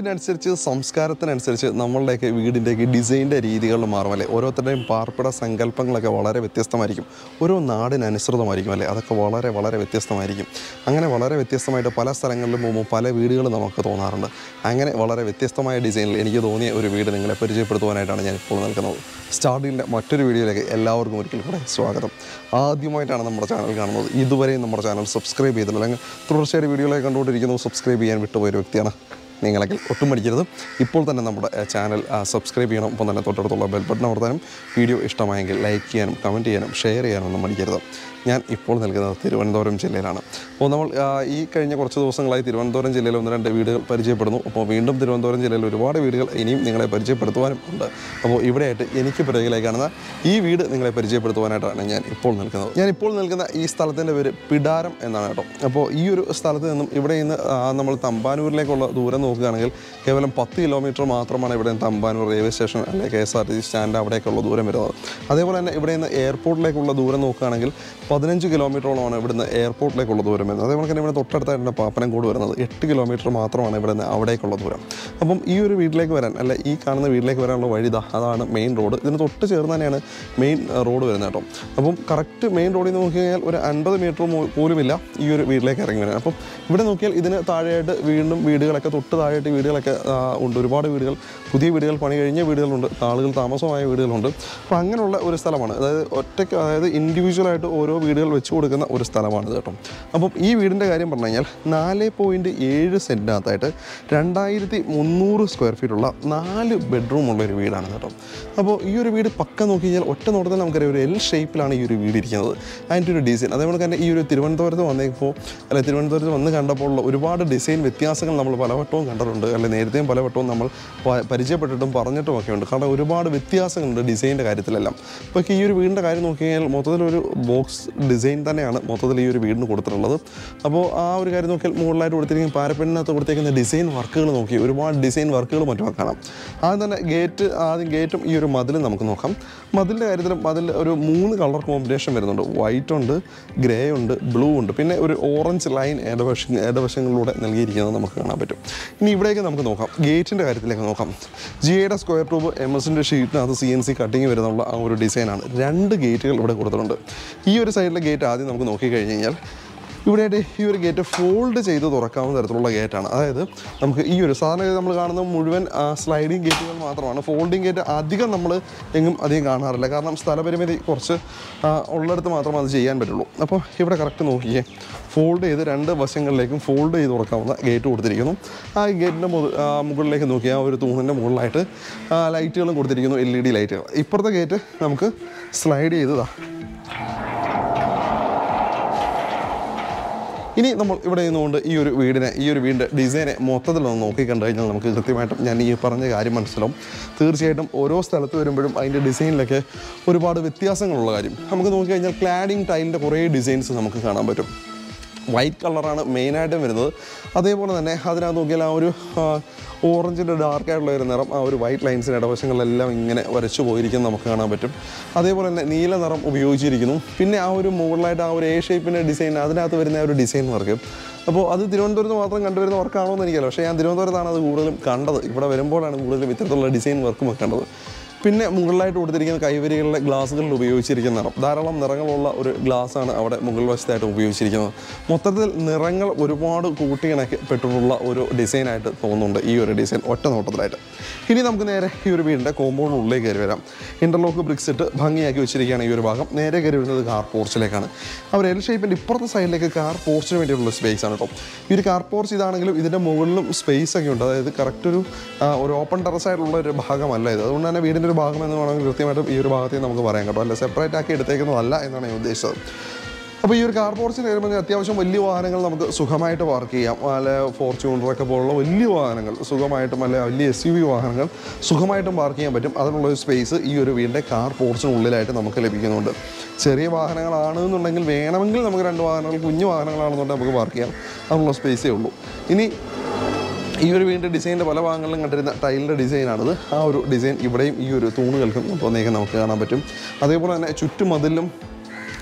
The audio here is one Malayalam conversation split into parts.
കാലത്തിനനുസരിച്ച് സംസ്കാരത്തിനനുസരിച്ച് നമ്മളുടെയൊക്കെ വീടിൻ്റെയൊക്കെ ഡിസൈൻ്റെ രീതികൾ മാറും അല്ലേ ഓരോരുത്തരുടെയും പാർപ്പിട സങ്കല്പങ്ങളൊക്കെ വളരെ വ്യത്യസ്തമായിരിക്കും ഓരോ നാടിനനുസൃതമായിരിക്കും അല്ലേ അതൊക്കെ വളരെ വളരെ വ്യത്യസ്തമായിരിക്കും അങ്ങനെ വളരെ വ്യത്യസ്തമായിട്ട് പല സ്ഥലങ്ങളിലും പോകുമ്പോൾ പല വീടുകൾ നമുക്ക് തോന്നാറുണ്ട് അങ്ങനെ വളരെ വ്യത്യസ്തമായ ഡിസൈനിൽ എനിക്ക് തോന്നിയ ഒരു വീട് നിങ്ങളെ പരിചയപ്പെടുത്തുവാനായിട്ടാണ് ഞാൻ ഇപ്പോൾ നിൽക്കുന്നത് സ്റ്റാർഡിൻ്റെ മറ്റൊരു വീഡിയോയിലേക്ക് എല്ലാവർക്കും ഒരിക്കൽ കൂടെ സ്വാഗതം ആദ്യമായിട്ടാണ് നമ്മുടെ ചാനൽ കാണുന്നത് ഇതുവരെയും നമ്മുടെ ചാനൽ സബ്സ്ക്രൈബ് ചെയ്തില്ല അല്ലെങ്കിൽ തുടർച്ചയായിട്ട് വീഡിയോകളൊക്കെ കണ്ടുകൊണ്ടിരിക്കുന്നത് സബ്സ്ക്രൈബ് ചെയ്യാൻ വിട്ടുപോയൊരു വ്യക്തിയാണ് നിങ്ങളെങ്കിൽ ഒട്ടും മടിക്കരുത് ഇപ്പോൾ തന്നെ നമ്മുടെ ഏഹ്, ചാനൽ ആ, സബ്സ്ക്രൈബ് ചെയ്യണം ഒപ്പം തന്നെ തൊട്ടടുത്തുള്ള ബെൽ ബട്ടൺ അമർത്താനും വീഡിയോ ഇഷ്ടമായെങ്കിൽ ലൈക്ക് ചെയ്യാനും കമൻറ്റ് ചെയ്യാനും ഷെയർ ചെയ്യാനും ഒന്നും മടിക്കരുത് ഞാൻ ഇപ്പോൾ നിൽക്കുന്നത് തിരുവനന്തപുരം ജില്ലയിലാണ് അപ്പോൾ നമ്മൾ ആ, ഈ കഴിഞ്ഞ കുറച്ച് ദിവസങ്ങളായി തിരുവനന്തപുരം ജില്ലയിൽ ഒന്ന് രണ്ട് വീടുകൾ പരിചയപ്പെടുന്നു അപ്പോൾ വീണ്ടും തിരുവനന്തപുരം ജില്ലയിൽ ഒരുപാട് വീടുകൾ ഇനിയും നിങ്ങളെ പരിചയപ്പെടുത്തുവാനും ഉണ്ട് അപ്പോൾ ഇവിടെയായിട്ട് എനിക്ക് പിറകിലായി കാണുന്ന ഈ വീട് നിങ്ങളെ പരിചയപ്പെടുത്തുവാനായിട്ടാണ് ഞാൻ ഇപ്പോൾ നിൽക്കുന്നത് ഞാൻ ഇപ്പോൾ നിൽക്കുന്ന ഈ സ്ഥലത്തിൻ്റെ പേര് പിടാരം എന്നാണ് കേട്ടോ അപ്പോൾ ഈ ഒരു സ്ഥലത്ത് നിന്നും ഇവിടെ നിന്ന് ആ, നമ്മൾ തമ്പാനൂരിലേക്കുള്ള ദൂരം നോക്കുകയാണെങ്കിൽ കേവലം പത്ത് കിലോമീറ്റർ മാത്രമാണ് ഇവിടെ നിന്ന് തമ്പാനൂർ റെയിൽവേ സ്റ്റേഷൻ അല്ലെങ്കിൽ K S R T C stand അവിടേക്കുള്ള ദൂരം വരുന്നത് അതേപോലെ തന്നെ ഇവിടെ നിന്ന് എയർപോർട്ടിലേക്കുള്ള ദൂരം നോക്കുകയാണെങ്കിൽ പതിനഞ്ച് കിലോമീറ്ററോളമാണ് ഇവിടുന്ന് എയർപോർട്ടിലേക്കുള്ള ദൂരം വരുന്നത് അതേപോലെ തന്നെ ഇവിടെ തൊട്ടടുത്തായിട്ട് പാപ്പനംകോട് വരുന്നത് എട്ട് കിലോമീറ്റർ മാത്രമാണ് ഇവിടെ നിന്ന് അവിടേക്കുള്ള ദൂരം അപ്പം ഈ ഒരു വീട്ടിലേക്ക് വരാൻ അല്ല ഈ കാണുന്ന വീട്ടിലേക്ക് വരാനുള്ള വഴി ഇതാ അതാണ് മെയിൻ റോഡ് ഇതിന് തൊട്ട് ചേർന്ന് തന്നെയാണ് മെയിൻ റോഡ് വരുന്നത് കേട്ടോ അപ്പം കറക്റ്റ് മെയിൻ റോഡിൽ നിന്ന് നോക്കിക്കഴിഞ്ഞാൽ ഒരു അൻപത് മീറ്റർ പോലുമില്ല ഈ ഒരു വീട്ടിലേക്ക് ഇറങ്ങി വരാൻ അപ്പം ഇവിടെ നോക്കിയാൽ ഇതിന് താഴെയായിട്ട് വീണ്ടും വീടുകളൊക്കെ തൊട്ട് താഴെയായിട്ട് വീടുകളൊക്കെ ആ, ഉണ്ട് ഒരുപാട് വീടുകൾ പുതിയ വീടുകൾ പണി കഴിഞ്ഞ വീടുകളുണ്ട് ആളുകൾ താമസമായ വീടുകളുണ്ട് അപ്പോൾ അങ്ങനെയുള്ള ഒരു സ്ഥലമാണ് അതായത് ഒറ്റയ്ക്ക് അതായത് ഇൻഡിവിജ്വലായിട്ട് ഓരോ വീടുകൾ വെച്ച് കൊടുക്കുന്ന ഒരു സ്ഥലമാണ് ഇത് കേട്ടോ അപ്പം ഈ വീടിൻ്റെ കാര്യം പറഞ്ഞു കഴിഞ്ഞാൽ നാല് പോയിൻറ്റ് ഏഴ് സെൻറ്റിനകത്തായിട്ട് രണ്ടായിരത്തി മുന്നൂറ് സ്ക്വയർ ഫീറ്റുള്ള നാല് ബെഡ്റൂം ഉള്ള ഒരു വീടാണ് കേട്ടോ അപ്പോൾ ഈ ഒരു വീട് പക്ക നോക്കി കഴിഞ്ഞാൽ ഒറ്റ നോട്ടത്തിൽ നമുക്കറിയാം ഒരു എൽ ഷേപ്പിലാണ് ഈ ഒരു വീട് ഇരിക്കുന്നത് അതിൻ്റെ ഒരു ഡിസൈൻ അതേപോലെ തന്നെ ഈ ഒരു തിരുവനന്തപുരത്ത് വന്നപ്പോൾ അല്ലെ തിരുവനന്തപുരത്ത് വന്ന് കണ്ടപ്പോൾ ഉള്ള ഒരുപാട് ഡിസൈൻ വ്യത്യാസങ്ങൾ നമ്മൾ പലവട്ടവും കണ്ടിട്ടുണ്ട് അല്ലെ നേരത്തെയും പലവട്ടവും നമ്മൾ പ- പരിചയപ്പെട്ടിട്ടും പറഞ്ഞിട്ടും ഒക്കെ ഉണ്ട് കാരണം ഒരുപാട് വ്യത്യാസങ്ങളുണ്ട് ഡിസൈൻ്റെ കാര്യത്തിലെല്ലാം ഇപ്പോൾ ഈ ഒരു വീടിൻ്റെ കാര്യം നോക്കി കഴിഞ്ഞാൽ മൊത്തത്തിലൊരു ബോക്സ് ഡിസൈൻ തന്നെയാണ് മൊത്തത്തിൽ ഈ ഒരു വീടിന് കൊടുത്തിട്ടുള്ളത് അപ്പോൾ ആ ഒരു കാര്യം നോക്കിയാൽ മുകളിലായിട്ട് കൊടുത്തിരിക്കുന്ന പാരപ്പറ്റിനകത്ത് കൊടുത്തേക്കുന്ന ഡിസൈൻ വർക്കുകൾ നോക്കി ഒരുപാട് ഡിസൈൻ വർക്കുകൾ മറ്റും കാണാം ആദ്യം തന്നെ ഗേറ്റ് ആദ്യം ഗേറ്റും ഈ ഒരു മതിലും നമുക്ക് നോക്കാം മതിലിൻ്റെ കാര്യത്തിലും മതിൽ ഒരു മൂന്ന് കളർ കോമ്പിനേഷൻ വരുന്നുണ്ട് വൈറ്റ് ഉണ്ട് ഗ്രേ ഉണ്ട് ബ്ലൂ ഉണ്ട് പിന്നെ ഒരു ഓറഞ്ച് ലൈൻ ഇടവശ ഇടവശങ്ങളിലൂടെ നൽകിയിരിക്കുന്നത് നമുക്ക് കാണാൻ പറ്റും ഇനി ഇവിടേക്ക് നമുക്ക് നോക്കാം ഗേറ്റിൻ്റെ കാര്യത്തിലേക്ക് നോക്കാം ജിയുടെ സ്ക്വയർ ട്യൂബ് എം എസിൻ്റെ ഷീറ്റിനകത്ത് സി എൻ സി കട്ടിങ് വരുന്നുള്ള ആ ഒരു ഡിസൈനാണ് രണ്ട് ഗേറ്റുകൾ ഇവിടെ കൊടുത്തിട്ടുണ്ട് ഈ ഒരു സൈഡിലെ ഗേറ്റ് ആദ്യം നമുക്ക് നോക്കിക്കഴിഞ്ഞ് കഴിഞ്ഞാൽ ഇവിടെയായിട്ട് ഈ ഒരു ഗേറ്റ് ഫോൾഡ് ചെയ്ത് തുറക്കാവുന്ന തരത്തിലുള്ള ഗേറ്റാണ് അതായത് നമുക്ക് ഈ ഒരു സാധാരണ നമ്മൾ കാണുന്ന മുഴുവൻ സ്ലൈഡിങ് ഗേറ്റുകൾ മാത്രമാണ് ഫോൾഡിങ് ഗേറ്റ് അധികം നമ്മൾ എങ്ങും അധികം കാണാറില്ല കാരണം സ്ഥലപരിമിതി കുറച്ച് ആ, ഉള്ളിടത്ത് മാത്രമേ അത് ചെയ്യാൻ പറ്റുള്ളൂ അപ്പോൾ ഇവിടെ കറക്റ്റ് നോക്കിയേ ഫോൾഡ് ചെയ്ത് രണ്ട് വശങ്ങളിലേക്കും ഫോൾഡ് ചെയ്ത് തുറക്കാവുന്ന ഗേറ്റ് കൊടുത്തിരിക്കുന്നു ആ ഗേറ്റിൻ്റെ മുകളിലേക്ക് നോക്കിയാൽ ആ ഒരു തൂണിൻ്റെ മുകളിലായിട്ട് ആ, ലൈറ്റുകളും കൊടുത്തിരിക്കുന്നു എൽ ഇ ഡി ലൈറ്റുകൾ ഇപ്പുറത്തെ ഗേറ്റ് നമുക്ക് സ്ലൈഡ് ചെയ്തതാ ഇനി നമ്മൾ ഇവിടെ നിന്നുകൊണ്ട് ഈ ഒരു വീടിനെ ഈ ഒരു വീടിൻ്റെ ഡിസൈനെ മൊത്തത്തിലൊന്ന് നോക്കി കണ്ടു കഴിഞ്ഞാൽ നമുക്ക് കൃത്യമായിട്ടും ഞാൻ ഈ പറഞ്ഞ കാര്യം മനസ്സിലാവും തീർച്ചയായിട്ടും ഓരോ സ്ഥലത്ത് വരുമ്പോഴും അതിൻ്റെ ഡിസൈനിലൊക്കെ ഒരുപാട് വ്യത്യാസങ്ങളുള്ള കാര്യം നമുക്ക് നോക്കി കഴിഞ്ഞാൽ ക്ലാഡിങ് ടൈലിൻ്റെ കുറേ ഡിസൈൻസ് നമുക്ക് കാണാൻ പറ്റും വൈറ്റ് കളറാണ് മെയിനായിട്ടും വരുന്നത് അതേപോലെ തന്നെ അതിനകത്ത് നോക്കിയാൽ ആ ഒരു ഓറഞ്ചിൻ്റെ ഡാർക്കായിട്ടുള്ള ഒരു നിറം ആ ഒരു വൈറ്റ് ലൈൻസിൻ്റെ ഇടവശങ്ങളിലെല്ലാം ഇങ്ങനെ വരച്ചു പോയിരിക്കുന്നത് നമുക്ക് കാണാൻ പറ്റും അതേപോലെ തന്നെ നീല നിറം ഉപയോഗിച്ചിരിക്കുന്നു പിന്നെ ആ ഒരു മുകളിലായിട്ട് ആ ഒരു എ ഷേപ്പിൻ്റെ ഡിസൈൻ അതിനകത്ത് വരുന്ന ആ ഒരു ഡിസൈൻ വർക്ക് അപ്പോൾ അത് തിരുവനന്തപുരത്ത് മാത്രം കണ്ടുവരുന്ന വർക്കാണോ എന്ന് എനിക്കല്ല പക്ഷേ ഞാൻ തിരുവനന്തപുരത്താണ് അത് കൂടുതലും കണ്ടത് ഇവിടെ വരുമ്പോഴാണ് കൂടുതലും ഇത്തരത്തിലുള്ള ഡിസൈൻ വർക്കും ഒക്കെ കണ്ടത് പിന്നെ മുകളിലായിട്ട് കൊടുത്തിരിക്കുന്ന കൈവരികളിലെ ഗ്ലാസ്സുകളിൽ ഉപയോഗിച്ചിരിക്കുന്ന നിറം ധാരാളം നിറങ്ങളുള്ള ഒരു ഗ്ലാസ്സാണ് അവിടെ മുകൾ വശത്തായിട്ട് ഉപയോഗിച്ചിരിക്കുന്നത് മൊത്തത്തിൽ നിറങ്ങൾ ഒരുപാട് കൂട്ടിയിണക്കപ്പെട്ടിട്ടുള്ള ഒരു ഡിസൈനായിട്ട് തോന്നുന്നുണ്ട് ഈ ഒരു ഡിസൈൻ ഒറ്റ നോട്ടത്തിലായിട്ട് ഇനി നമുക്ക് നേരെ ഈ ഒരു വീടിൻ്റെ കോമ്പൗണ്ടിനുള്ളിലേക്ക് കയറി വരാം ഇൻ്റർലോക്ക് ബ്രിക്സ് ഇട്ട് ഭംഗിയാക്കി വെച്ചിരിക്കുകയാണ് ഈ ഒരു ഭാഗം നേരെ കയറി വരുന്നത് കാർ പോർച്ചിലേക്കാണ് അവർ എൽ ഷേപ്പിൻ്റെ ഇപ്പുറത്തെ സൈഡിലേക്ക് കാർ പോർച്ചിന് വേണ്ടിയിട്ടുള്ള സ്പേസ് ആണ് കേട്ടോ ഈ ഒരു കാർ പോർച്ച് ഇതാണെങ്കിലും ഇതിൻ്റെ മുകളിലും സ്പേസ് ഒക്കെ ഉണ്ട് അതായത് കറക്റ്റ് ഒരു ആ, ഒരു ഓപ്പൺ ടെറസ് ആയിട്ടുള്ള ഒരു ഭാഗമല്ല ഇത് അതുകൊണ്ട് തന്നെ വീടിൻ്റെ ഒരു ഭാഗം എന്ന് വേണമെങ്കിൽ കൃത്യമായിട്ടും ഈ ഒരു ഭാഗത്തെ നമുക്ക് പറയാം കേട്ടോ അല്ല സെപ്പറേറ്റ് ആക്കി എടുത്തേക്കുന്നതല്ല എന്നാണ് ഞാൻ ഉദ്ദേശിച്ചത് അപ്പോൾ ഈ ഒരു കാർ പോർച്ചിൽ വരുമ്പോൾ അത്യാവശ്യം വലിയ വാഹനങ്ങൾ നമുക്ക് സുഖമായിട്ട് പാർക്ക് ചെയ്യാം അല്ല ഫോർച്യൂണറൊക്കെ പോലുള്ള വലിയ വാഹനങ്ങൾ സുഖമായിട്ടും അല്ലെ വലിയ എസ് യു വി വാഹനങ്ങൾ സുഖമായിട്ടും പാർക്ക് ചെയ്യാൻ പറ്റും അതിനുള്ള ഒരു സ്പേസ് ഈ ഒരു വീടിൻ്റെ കാർ പോർച്ചിനുള്ളിലായിട്ട് നമുക്ക് ലഭിക്കുന്നുണ്ട് ചെറിയ വാഹനങ്ങളാണെന്നുണ്ടെങ്കിൽ വേണമെങ്കിൽ നമുക്ക് രണ്ട് വാഹനങ്ങൾ കുഞ്ഞു വാഹനങ്ങളാണെന്നുണ്ടെങ്കിൽ നമുക്ക് പാർക്ക് ചെയ്യാം അതിനുള്ള സ്പേസേ ഉള്ളൂ ഇനി ഈ ഒരു വീടിൻ്റെ ഡിസൈനിൻ്റെ പല ഭാഗങ്ങളിലും കണ്ടിരുന്ന ടൈലിൻ്റെ ഡിസൈനാണിത് ആ ഒരു ഡിസൈൻ ഇവിടെയും ഈ ഒരു തൂണുകൾക്കും തോന്നിയേക്കാൻ നമുക്ക് കാണാൻ പറ്റും അതേപോലെ തന്നെ ചുറ്റുമതിലും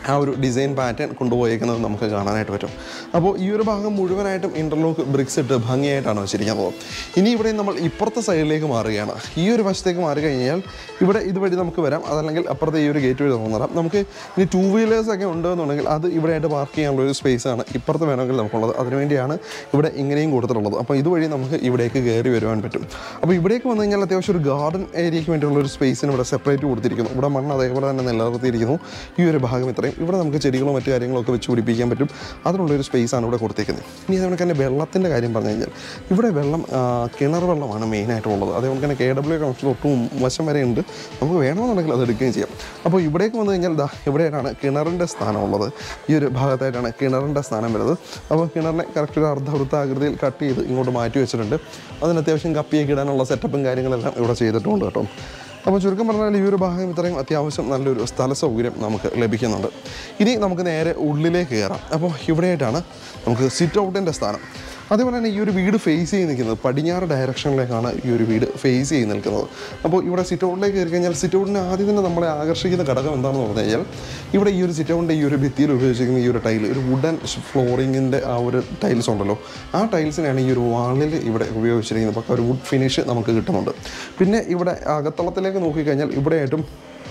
ആ ഒരു ഡിസൈൻ പാറ്റേൺ കൊണ്ടുപോയേക്കുന്നത് നമുക്ക് കാണാനായിട്ട് പറ്റും അപ്പോൾ ഈ ഒരു ഭാഗം മുഴുവനായിട്ടും ഇൻ്റർലോക്ക് ബ്രിക്സ് ഇട്ട് ഭംഗിയായിട്ടാണ് വെച്ചിരിക്കുന്നത് ഇനി ഇവിടെ നമ്മൾ ഇപ്പുറത്തെ സൈഡിലേക്ക് മാറുകയാണ് ഈ ഒരു വശത്തേക്ക് മാറി കഴിഞ്ഞാൽ ഇവിടെ ഇതുവഴി നമുക്ക് വരാം അതല്ലെങ്കിൽ അപ്പുറത്തെ ഈ ഒരു ഗേറ്റ് വഴി തുറന്നിടാം നമുക്ക് ഇനി ടൂ വീലേഴ്സ് ഒക്കെ ഉണ്ടെന്നുണ്ടെങ്കിൽ അത് ഇവിടെയായിട്ട് പാർക്ക് ചെയ്യാനുള്ള ഒരു സ്പേസ് ആണ് ഇപ്പുറത്ത് വേണമെങ്കിൽ നമുക്കുള്ളത് അതിനുവേണ്ടിയാണ് ഇവിടെ ഇങ്ങനെയും കൊടുത്തിട്ടുള്ളത് അപ്പോൾ ഇതുവഴി നമുക്ക് ഇവിടേക്ക് കയറി വരുവാൻ പറ്റും അപ്പോൾ ഇവിടേക്ക് വന്നു കഴിഞ്ഞാൽ അത്യാവശ്യം ഒരു ഗാർഡൻ ഏരിയയ്ക്ക് വേണ്ടിയുള്ള ഒരു സ്പേസിന് ഇവിടെ സെപ്പറേറ്റ് കൊടുത്തിരിക്കുന്നു ഇവിടെ മണ്ണ് അതേപോലെ തന്നെ നിലനിർത്തിയിരിക്കുന്നു ഈ ഒരു ഭാഗം ഇത്രയും ഇവിടെ നമുക്ക് ചെടികളോ മറ്റു കാര്യങ്ങളോ ഒക്കെ വെച്ച് പിടിപ്പിക്കാൻ പറ്റും അതിനുള്ളൊരു സ്പേസാണ് ഇവിടെ കൊടുത്തേക്കുന്നത് ഇനി അതുകൊണ്ട് തന്നെ വെള്ളത്തിൻ്റെ കാര്യം പറഞ്ഞു കഴിഞ്ഞാൽ ഇവിടെ വെള്ളം ആ, കിണർ വെള്ളമാണ് മെയിനായിട്ടുള്ളത് അതേപോലെ തന്നെ കെ ഡബ്ല്യു കണക്ഷൻ ഒട്ടും വശം വരെ ഉണ്ട് നമുക്ക് വേണമെന്നുണ്ടെങ്കിൽ അത് എടുക്കുകയും ചെയ്യാം അപ്പോൾ ഇവിടേക്ക് വന്നു കഴിഞ്ഞാൽ ദാ ഇവിടെയാണ് കിണറിൻ്റെ സ്ഥാനമുള്ളത് ഈ ഒരു ഭാഗത്തായിട്ടാണ് കിണറിൻ്റെ സ്ഥാനം വരുന്നത് അപ്പോൾ കിണറിനെ കറക്റ്റ് ഒരു അർദ്ധവൃത്താകൃതിയിൽ കട്ട് ചെയ്ത് ഇങ്ങോട്ട് മാറ്റി വെച്ചിട്ടുണ്ട് അതിന് അത്യാവശ്യം കപ്പിയൊക്കെ ഇടാനുള്ള സെറ്റപ്പും കാര്യങ്ങളെല്ലാം ഇവിടെ ചെയ്തിട്ടുണ്ട് കേട്ടോ അപ്പോൾ ചുരുക്കം പറഞ്ഞാൽ ഈ ഒരു ഭാഗം ഇത്രയും അത്യാവശ്യം നല്ലൊരു സ്ഥല സൗകര്യം നമുക്ക് ലഭിക്കുന്നുണ്ട് ഇനി നമുക്ക് നേരെ ഉള്ളിലേക്ക് കയറാം അപ്പോൾ ഇവിടെയായിട്ടാണ് നമുക്ക് സിറ്റ് ഔട്ടിൻ്റെ സ്ഥാനം അതേപോലെ തന്നെ ഈ ഒരു വീട് ഫേസ് ചെയ്ത് നിൽക്കുന്നത് പടിഞ്ഞാറ് ഡയറക്ഷനിലേക്കാണ് ഈ ഒരു വീട് ഫേസ് ചെയ്ത് നിൽക്കുന്നത് അപ്പോൾ ഇവിടെ സിറ്റ് ഔട്ടിലേക്ക് കയറി കഴിഞ്ഞാൽ സിറ്റ് ഔട്ടിന് ആദ്യം തന്നെ നമ്മളെ ആകർഷിക്കുന്ന ഘടകം എന്താണെന്ന് പറഞ്ഞു കഴിഞ്ഞാൽ ഇവിടെ ഈ ഒരു സിറ്റ് ഔട്ടിൻ്റെ ഈ ഒരു ഭിത്തിയിൽ ഉപയോഗിച്ചിരിക്കുന്ന ഈ ഒരു ടൈൽ ഒരു വുഡൻ ഫ്ലോറിങ്ങിൻ്റെ ആ ഒരു ടൈൽസ് ഉണ്ടല്ലോ ആ ടൈൽസിനാണ് ഈ ഒരു വാളിൽ ഇവിടെ ഉപയോഗിച്ചിരിക്കുന്നത് പക്ക ഒരു വുഡ് ഫിനിഷ് നമുക്ക് കിട്ടുന്നുണ്ട് പിന്നെ ഇവിടെ അകത്തളത്തിലേക്ക് നോക്കിക്കഴിഞ്ഞാൽ ഇവിടെയായിട്ടും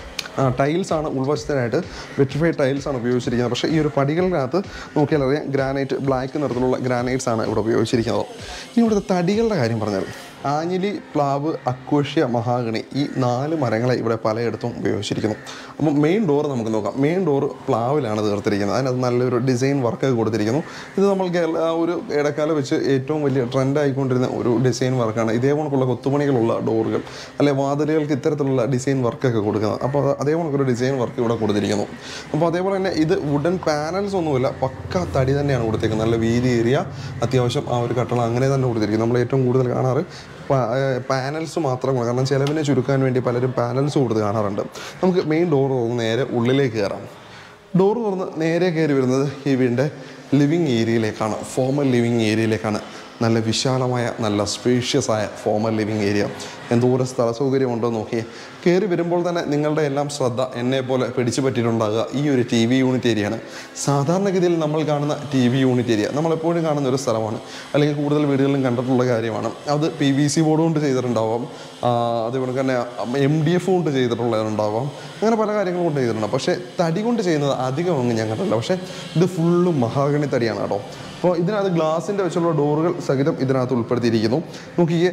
ടൈൽസ് ആണ് ഉൾവശത്തിനായിട്ട് വെറ്റിഫൈഡ് ടൈൽസ് ആണ് ഉപയോഗിച്ചിരിക്കുന്നത് പക്ഷേ ഈ ഒരു പടികളിനകത്ത് നോക്കിയാൽ അറിയാം ഗ്രാനൈറ്റ് ബ്ലാക്ക് നിറത്തിലുള്ള ഗ്രാനൈറ്റ്സ് ആണ് ഇവിടെ ഉപയോഗിച്ചിരിക്കുന്നത് ഇനി ഇവിടുത്തെ തടികളുടെ കാര്യം പറഞ്ഞാൽ ആഞ്ഞിലി പ്ലാവ് അക്വേഷ്യ മഹാഗണി ഈ നാല് മരങ്ങളെ ഇവിടെ പലയിടത്തും ഉപയോഗിച്ചിരിക്കുന്നു അപ്പം മെയിൻ ഡോർ നമുക്ക് നോക്കാം മെയിൻ ഡോർ പ്ലാവിലാണ് തീർത്തിരിക്കുന്നത് അതിനകത്ത് നല്ലൊരു ഡിസൈൻ വർക്ക് കൊടുത്തിരിക്കുന്നു ഇത് നമ്മൾ കേരള ആ ഒരു ഇടക്കാലം വെച്ച് ഏറ്റവും വലിയ ട്രെൻഡ് ആയിക്കൊണ്ടിരുന്ന ഒരു ഡിസൈൻ വർക്കാണ് ഇതേ കണക്കുള്ള കൊത്തുപണികളുള്ള ഡോറുകൾ അല്ലെ വാതിലുകൾക്ക് ഇത്തരത്തിലുള്ള ഡിസൈൻ വർക്കൊക്കെ കൊടുക്കുന്നത് അപ്പോൾ അത് അതേ കണക്കൊരു ഡിസൈൻ വർക്ക് ഇവിടെ കൊടുത്തിരിക്കുന്നു അപ്പോൾ അതേപോലെ തന്നെ ഇത് വുഡൻ പാനൽസ് ഒന്നുമില്ല പക്ക തടി തന്നെയാണ് കൊടുത്തിരിക്കുന്നത് നല്ല വീതി ഏരിയ അത്യാവശ്യം ആ ഒരു കട്ടള അങ്ങനെ തന്നെ കൊടുത്തിരിക്കുന്നത് നമ്മൾ ഏറ്റവും കൂടുതൽ കാണാറ് പാനൽസ് മാത്രം കാരണം ചിലവിനെ ചുരുക്കാൻ വേണ്ടി പലരും പാനൽസ് കൊടുത്ത് കാണാറുണ്ട് നമുക്ക് മെയിൻ ഡോർ തുറന്ന് നേരെ ഉള്ളിലേക്ക് കയറാം ഡോർ തുറന്ന് നേരെ കയറി വരുന്നത് ഈ വീടിൻ്റെ ലിവിങ് ഏരിയയിലേക്കാണ് ഫോമൽ ലിവിങ് ഏരിയയിലേക്കാണ് നല്ല വിശാലമായ നല്ല സ്പേഷ്യസ് ആയ ഫോമൽ ലിവിങ് ഏരിയ എന്തോരം സ്ഥല സൗകര്യമുണ്ടോ നോക്കിയേ കയറി വരുമ്പോൾ തന്നെ നിങ്ങളുടെ എല്ലാം ശ്രദ്ധ എന്നെ പോലെ പിടിച്ചു പറ്റിയിട്ടുണ്ടാകുക ഈ ഒരു ടി വി യൂണിറ്റ് ഏരിയയാണ് സാധാരണഗതിയിൽ നമ്മൾ കാണുന്ന ടി വി യൂണിറ്റ് ഏരിയ നമ്മളെപ്പോഴും കാണുന്ന ഒരു സ്ഥലമാണ് അല്ലെങ്കിൽ കൂടുതൽ വീടുകളിലും കണ്ടിട്ടുള്ള കാര്യമാണ് അത് പി വി സി ബോർഡ് കൊണ്ട് ചെയ്തിട്ടുണ്ടാവാം ആ, അതേപോലെ തന്നെ എം ഡി എഫ് കൊണ്ട് ചെയ്തിട്ടുള്ളതുണ്ടാവാം അങ്ങനെ പല കാര്യങ്ങളും കൊണ്ട് ചെയ്തിട്ടുണ്ട് പക്ഷേ തടി കൊണ്ട് ചെയ്യുന്നത് അധികം അങ്ങ് ഞാൻ കണ്ടില്ല പക്ഷേ ഇത് ഫുള്ളും മഹാഗണി തടിയാണ് കേട്ടോ അപ്പോൾ ഇതിനകത്ത് ഗ്ലാസിൻ്റെ വെച്ചുള്ള ഡോറുകൾ സഹിതം ഇതിനകത്ത് ഉൾപ്പെടുത്തിയിരിക്കുന്നു നോക്കിയേ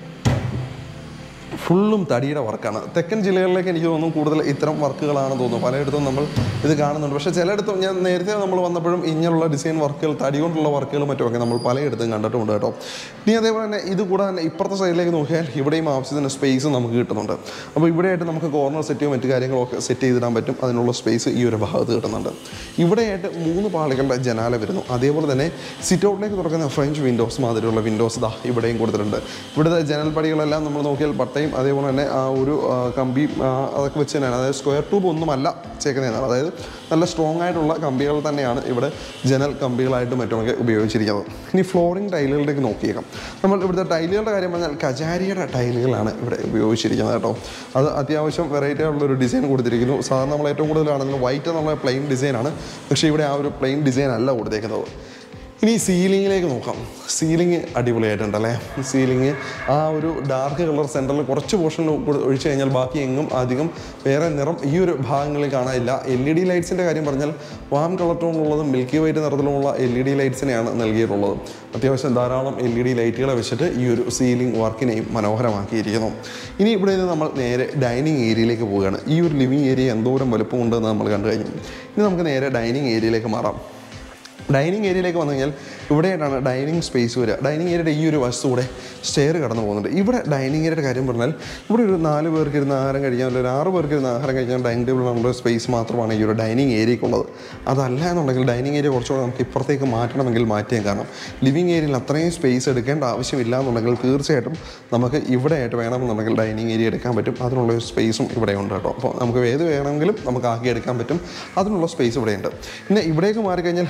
ഫുള്ളും തടിയുടെ വർക്കാണ് തെക്കൻ ജില്ലകളിലേക്ക് എനിക്ക് തോന്നുന്നു കൂടുതൽ ഇത്തരം വർക്കുകളാണ് തോന്നുന്നു പലയിടത്തും നമ്മൾ ഇത് കാണുന്നുണ്ട് പക്ഷേ ചിലയിടത്തും ഞാൻ നേരത്തെ നമ്മൾ വന്നപ്പോഴും ഇങ്ങനെയുള്ള ഡിസൈൻ വർക്കുകൾ തടി കൊണ്ടുള്ള വർക്കുകൾ മറ്റുമൊക്കെ നമ്മൾ പലയിടത്തും കണ്ടിട്ടുണ്ട് കേട്ടോ ഇനി അതേപോലെ തന്നെ ഇത് കൂടാതെ തന്നെ ഇപ്പുറത്തെ സൈഡിലേക്ക് നോക്കിയാൽ ഇവിടെയും ആവശ്യത്തിന് സ്പേസ് നമുക്ക് കിട്ടുന്നുണ്ട് അപ്പോൾ ഇവിടെയായിട്ട് നമുക്ക് കോർണർ സെറ്റോ മറ്റു കാര്യങ്ങളൊക്കെ സെറ്റ് ചെയ്തിടാൻ പറ്റും അതിനുള്ള സ്പേസ് ഈ ഒരു ഭാഗത്ത് കിട്ടുന്നുണ്ട് ഇവിടെയായിട്ട് മൂന്ന് പാളികളുടെ ജനാല വരുന്നു അതേപോലെ തന്നെ സിറ്റ് ഔട്ടിലേക്ക് തുറക്കുന്ന ഫ്രഞ്ച് വിൻഡോസ് മാതിരിയുള്ള വിൻഡോസ് ദാ ഇവിടെയും കൊടുത്തിട്ടുണ്ട് ഇവിടുത്തെ ജനൽ പടികളെല്ലാം നമ്മൾ നോക്കിയാൽ പട്ടയും അതേപോലെ തന്നെ ആ ഒരു ആ, കമ്പി ആ, അതൊക്കെ വെച്ച് തന്നെയാണ് അതായത് സ്ക്വയർ ട്യൂബ് ഒന്നുമല്ല ചേക്കുന്നതാണ് അതായത് നല്ല സ്ട്രോങ് ആയിട്ടുള്ള കമ്പികൾ തന്നെയാണ് ഇവിടെ ജനൽ കമ്പികളായിട്ട് മറ്റുമൊക്കെ ഉപയോഗിച്ചിരിക്കുന്നത് ഇനി ഫ്ലോറിംഗ് ടൈലുകളിലേക്ക് നോക്കിയേക്കാം നമ്മൾ ഇവിടുത്തെ ടൈലുകളുടെ കാര്യം പറഞ്ഞാൽ കജാരിയുടെ ടൈലുകളാണ് ഇവിടെ ഉപയോഗിച്ചിരിക്കുന്നത് കേട്ടോ അത് അത്യാവശ്യം വെറൈറ്റി ആയിട്ടുള്ള ഒരു ഡിസൈൻ കൊടുത്തിരിക്കുന്നു സാധാരണ നമ്മൾ ഏറ്റവും കൂടുതൽ കാണുന്നത് വൈറ്റ് എന്നുള്ള പ്ലെയിൻ ഡിസൈനാണ് പക്ഷേ ഇവിടെ ആ ഒരു പ്ലെയിൻ ഡിസൈൻ അല്ല കൊടുത്തേക്കുന്നത് ഇനി സീലിങ്ങിലേക്ക് നോക്കാം സീലിംഗ് അടിപൊളിയായിട്ടുണ്ടല്ലേ സീലിംഗ് ആ ഒരു ഡാർക്ക് കളർ സെൻറ്ററിൽ കുറച്ച് പോർഷൻ ഒഴിച്ചു കഴിഞ്ഞാൽ ബാക്കി എങ്ങും അധികം വേറെ നിറം ഈ ഒരു ഭാഗങ്ങളിൽ കാണാനില്ല എൽ ഇ ഡി ലൈറ്റ്സിൻ്റെ കാര്യം പറഞ്ഞാൽ വാം കളർ ടോണിലുള്ളതും മിൽക്കി വൈറ്റ് നിറത്തിലുമുള്ള എൽ ഇ ഡി ലൈറ്റ്സിനെയാണ് നൽകിയിട്ടുള്ളത് അത്യാവശ്യം ധാരാളം എൽ ഇ ഡി ലൈറ്റുകളെ വെച്ചിട്ട് ഈ ഒരു സീലിംഗ് വർക്കിനെയും മനോഹരമാക്കിയിരിക്കുന്നു ഇനി ഇവിടെ നിന്ന് നമ്മൾ നേരെ ഡൈനിങ് ഏരിയയിലേക്ക് പോവുകയാണ് ഈ ഒരു ലിവിങ് ഏരിയ എന്തോരം വലുപ്പമുണ്ടെന്ന് നമ്മൾ കണ്ടു കഴിഞ്ഞു ഇനി നമുക്ക് നേരെ ഡൈനിങ് ഏരിയയിലേക്ക് മാറാം ഡൈനിങ് ഏരിയയിലേക്ക് വന്നു കഴിഞ്ഞാൽ ഇവിടെയായിട്ടാണ് ഡൈനിങ് സ്പേസ് വരിക ഡൈനിങ് ഏരിയയുടെ ഈ ഒരു വശത്തൂടെ സ്റ്റെയർ കടന്നു പോകുന്നുണ്ട് ഇവിടെ ഡൈനിങ് ഏരിയയുടെ കാര്യം പറഞ്ഞാൽ ഇവിടെ ഒരു നാല് പേർക്ക് ഇരുന്ന് ആഹാരം കഴിക്കാൻ അല്ലെങ്കിൽ ഒരു ആറ് പേർക്ക് ഇരുന്ന് ആഹാരം കഴിക്കാൻ ഡൈനിങ് ടേബിളിനുള്ള സ്പേസ് മാത്രമാണ് ഈ ഒരു ഡൈനിങ് ഏരിയക്കുള്ളത് അതല്ല എന്നുണ്ടെങ്കിൽ ഡൈനിങ് ഏരിയ കുറച്ചുകൂടെ നമുക്ക് ഇപ്പുറത്തേക്ക് മാറ്റണമെങ്കിൽ മാറ്റിയാൽ കാരണം ലിവിങ് ഏരിയയിൽ അത്രയും സ്പേസ് എടുക്കേണ്ട ആവശ്യമില്ല എന്നുണ്ടെങ്കിൽ തീർച്ചയായിട്ടും നമുക്ക് ഇവിടെ ആയിട്ട് വേണമെന്നുണ്ടെങ്കിൽ ഡൈനിങ് ഏരിയ എടുക്കാൻ പറ്റും അതിനുള്ള ഒരു സ്പേസും ഇവിടെ ഉണ്ട് കേട്ടോ അപ്പോൾ നമുക്ക് ഏത് വേണമെങ്കിലും നമുക്ക് ആക്കി എടുക്കാൻ പറ്റും അതിനുള്ള സ്പേസ് ഇവിടെയുണ്ട് പിന്നെ ഇവിടേക്ക് മാറിക്കഴിഞ്ഞാൽ ഇവിടെയായിട്ടാണ്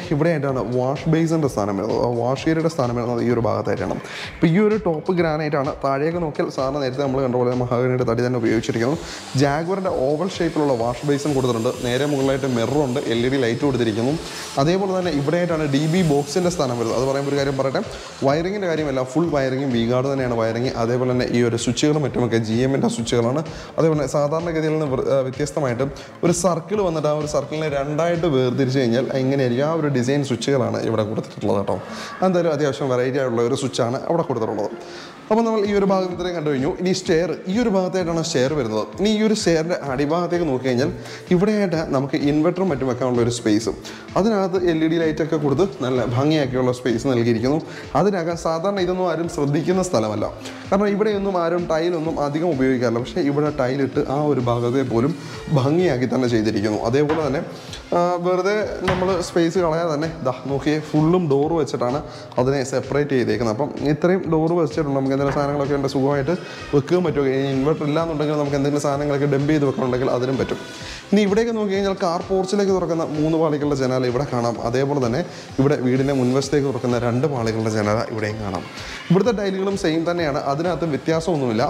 ഇവിടെയായിട്ടാണ് വാഷ് ബേസിൻ്റെ സ്ഥാനം വരുന്നത് വാഷ് ഏരിയയുടെ സ്ഥാനം വരുന്നത് ഈ ഒരു ഭാഗത്തായിട്ടാണ് ഇപ്പോൾ ഈ ഒരു ടോപ്പ് ഗ്രാനൈറ്റ് ആണ് താഴേക്ക് നോക്കിയാൽ സാറിന് നേരത്തെ നമ്മൾ കണ്ട പോലെ മഹാഗണിയുടെ തടി തന്നെ ഉപയോഗിച്ചിരിക്കുന്നു ജാഗ്വറിൻ്റെ ഓവൽ ഷേപ്പിലുള്ള വാഷ് ബേസും കൊടുത്തിട്ടുണ്ട് നേരെ മുകളിലായിട്ട് മിററുണ്ട് എൽ ഇ ഡി ലൈറ്റ് കൊടുത്തിരിക്കുന്നു അതേപോലെ തന്നെ ഇവിടെയായിട്ടാണ് ഡി ബി ബോക്സിൻ്റെ സ്ഥാനം വരുന്നത് അത് പറയുമ്പോൾ ഒരു കാര്യം പറയട്ടെ വയറിങ്ങിൻ്റെ കാര്യമല്ല ഫുൾ വയറിങ്ങും വി ഗാർഡ് തന്നെയാണ് വയറിങ് അതേപോലെ തന്നെ ഈ ഒരു സ്വിച്ചുകളും മറ്റുമൊക്കെ ജി എമ്മിൻ്റെ സ്വിച്ചുകളാണ് അതേപോലെ സാധാരണഗതിയിൽ നിന്ന് വൃ- ആ, വ്യത്യസ്തമായിട്ട് ഒരു സർക്കിൾ വന്നിട്ട് ആ ഒരു സർക്കിളിനെ രണ്ടായിട്ട് വേർതിരിച്ച് കഴിഞ്ഞാൽ എങ്ങനെയായിരിക്കും ആ ഒരു ഡിസൈൻ സ്വിച്ചുകളാണ് ഇവിടെ കൊടുത്തിട്ടുള്ളത് കേട്ടോ എന്തായാലും അത്യാവശ്യം വെറൈറ്റി ആയിട്ടുള്ള ഒരു സ്വിച്ചാണ് അവിടെ കൊടുത്തിട്ടുള്ളത് അപ്പോൾ നമ്മൾ ഈ ഒരു ഭാഗം ഇത്രയും കണ്ടു കഴിഞ്ഞു ഇനി സ്റ്റെയർ ഈ ഒരു ഭാഗത്തായിട്ടാണ് സ്റ്റെയർ വരുന്നത് ഇനി ഈ ഒരു സ്റ്റെയറിൻ്റെ അടിഭാഗത്തേക്ക് നോക്കി കഴിഞ്ഞാൽ ഇവിടെയായിട്ട് നമുക്ക് ഇൻവെർട്ടറും മറ്റും വെക്കാനുള്ള ഒരു സ്പേസും അതിനകത്ത് എൽ ഇ ഡി ലൈറ്റൊക്കെ കൊടുത്ത് നല്ല ഭംഗിയാക്കിയുള്ള സ്പേസ് നൽകിയിരിക്കുന്നു അതിനകം സാധാരണ ഇതൊന്നും ആരും ശ്രദ്ധിക്കുന്ന സ്ഥലമല്ല കാരണം ഇവിടെയൊന്നും ആരും ടൈലൊന്നും അധികം ഉപയോഗിക്കാറില്ല പക്ഷേ ഇവിടെ ടൈലിട്ട് ആ ഒരു ഭാഗത്തെ പോലും ഭംഗിയാക്കി തന്നെ ചെയ്തിരിക്കുന്നു അതേപോലെ തന്നെ ആ, വെറുതെ നമ്മൾ സ്പേസ് കളയാതെ തന്നെ ദാ നോക്കിയേ ഫുള്ളും ഡോർ വെച്ചിട്ടാണ് അതിനെ സെപ്പറേറ്റ് ചെയ്തേക്കുന്നത് അപ്പം ഇത്രയും ഡോർ വെച്ചിട്ടുണ്ട് നമുക്ക് എന്തെങ്കിലും സാധനങ്ങളൊക്കെ ഉണ്ട് സുഖമായിട്ട് വെക്കുകയും പറ്റും ഇനി ഇൻവെർട്ടർ ഇല്ലാന്നുണ്ടെങ്കിൽ നമുക്ക് എന്തെങ്കിലും സാധനങ്ങളൊക്കെ ഡംപ് ചെയ്ത് വെക്കണമെങ്കിൽ അതിനും പറ്റും ഇനി ഇവിടേക്ക് നോക്കി കഴിഞ്ഞാൽ കാർ പോർച്ചിലേക്ക് തുറക്കുന്ന മൂന്ന് പാളികളുടെ ജനാല ഇവിടെ കാണാം അതേപോലെ തന്നെ ഇവിടെ വീടിൻ്റെ മുൻവശത്തേക്ക് തുറക്കുന്ന രണ്ട് പാളികളുടെ ജനാല ഇവിടെയും കാണാം ഇവിടുത്തെ ടൈലുകളും സെയിം തന്നെയാണ് അതിനകത്ത് വ്യത്യാസമൊന്നുമില്ല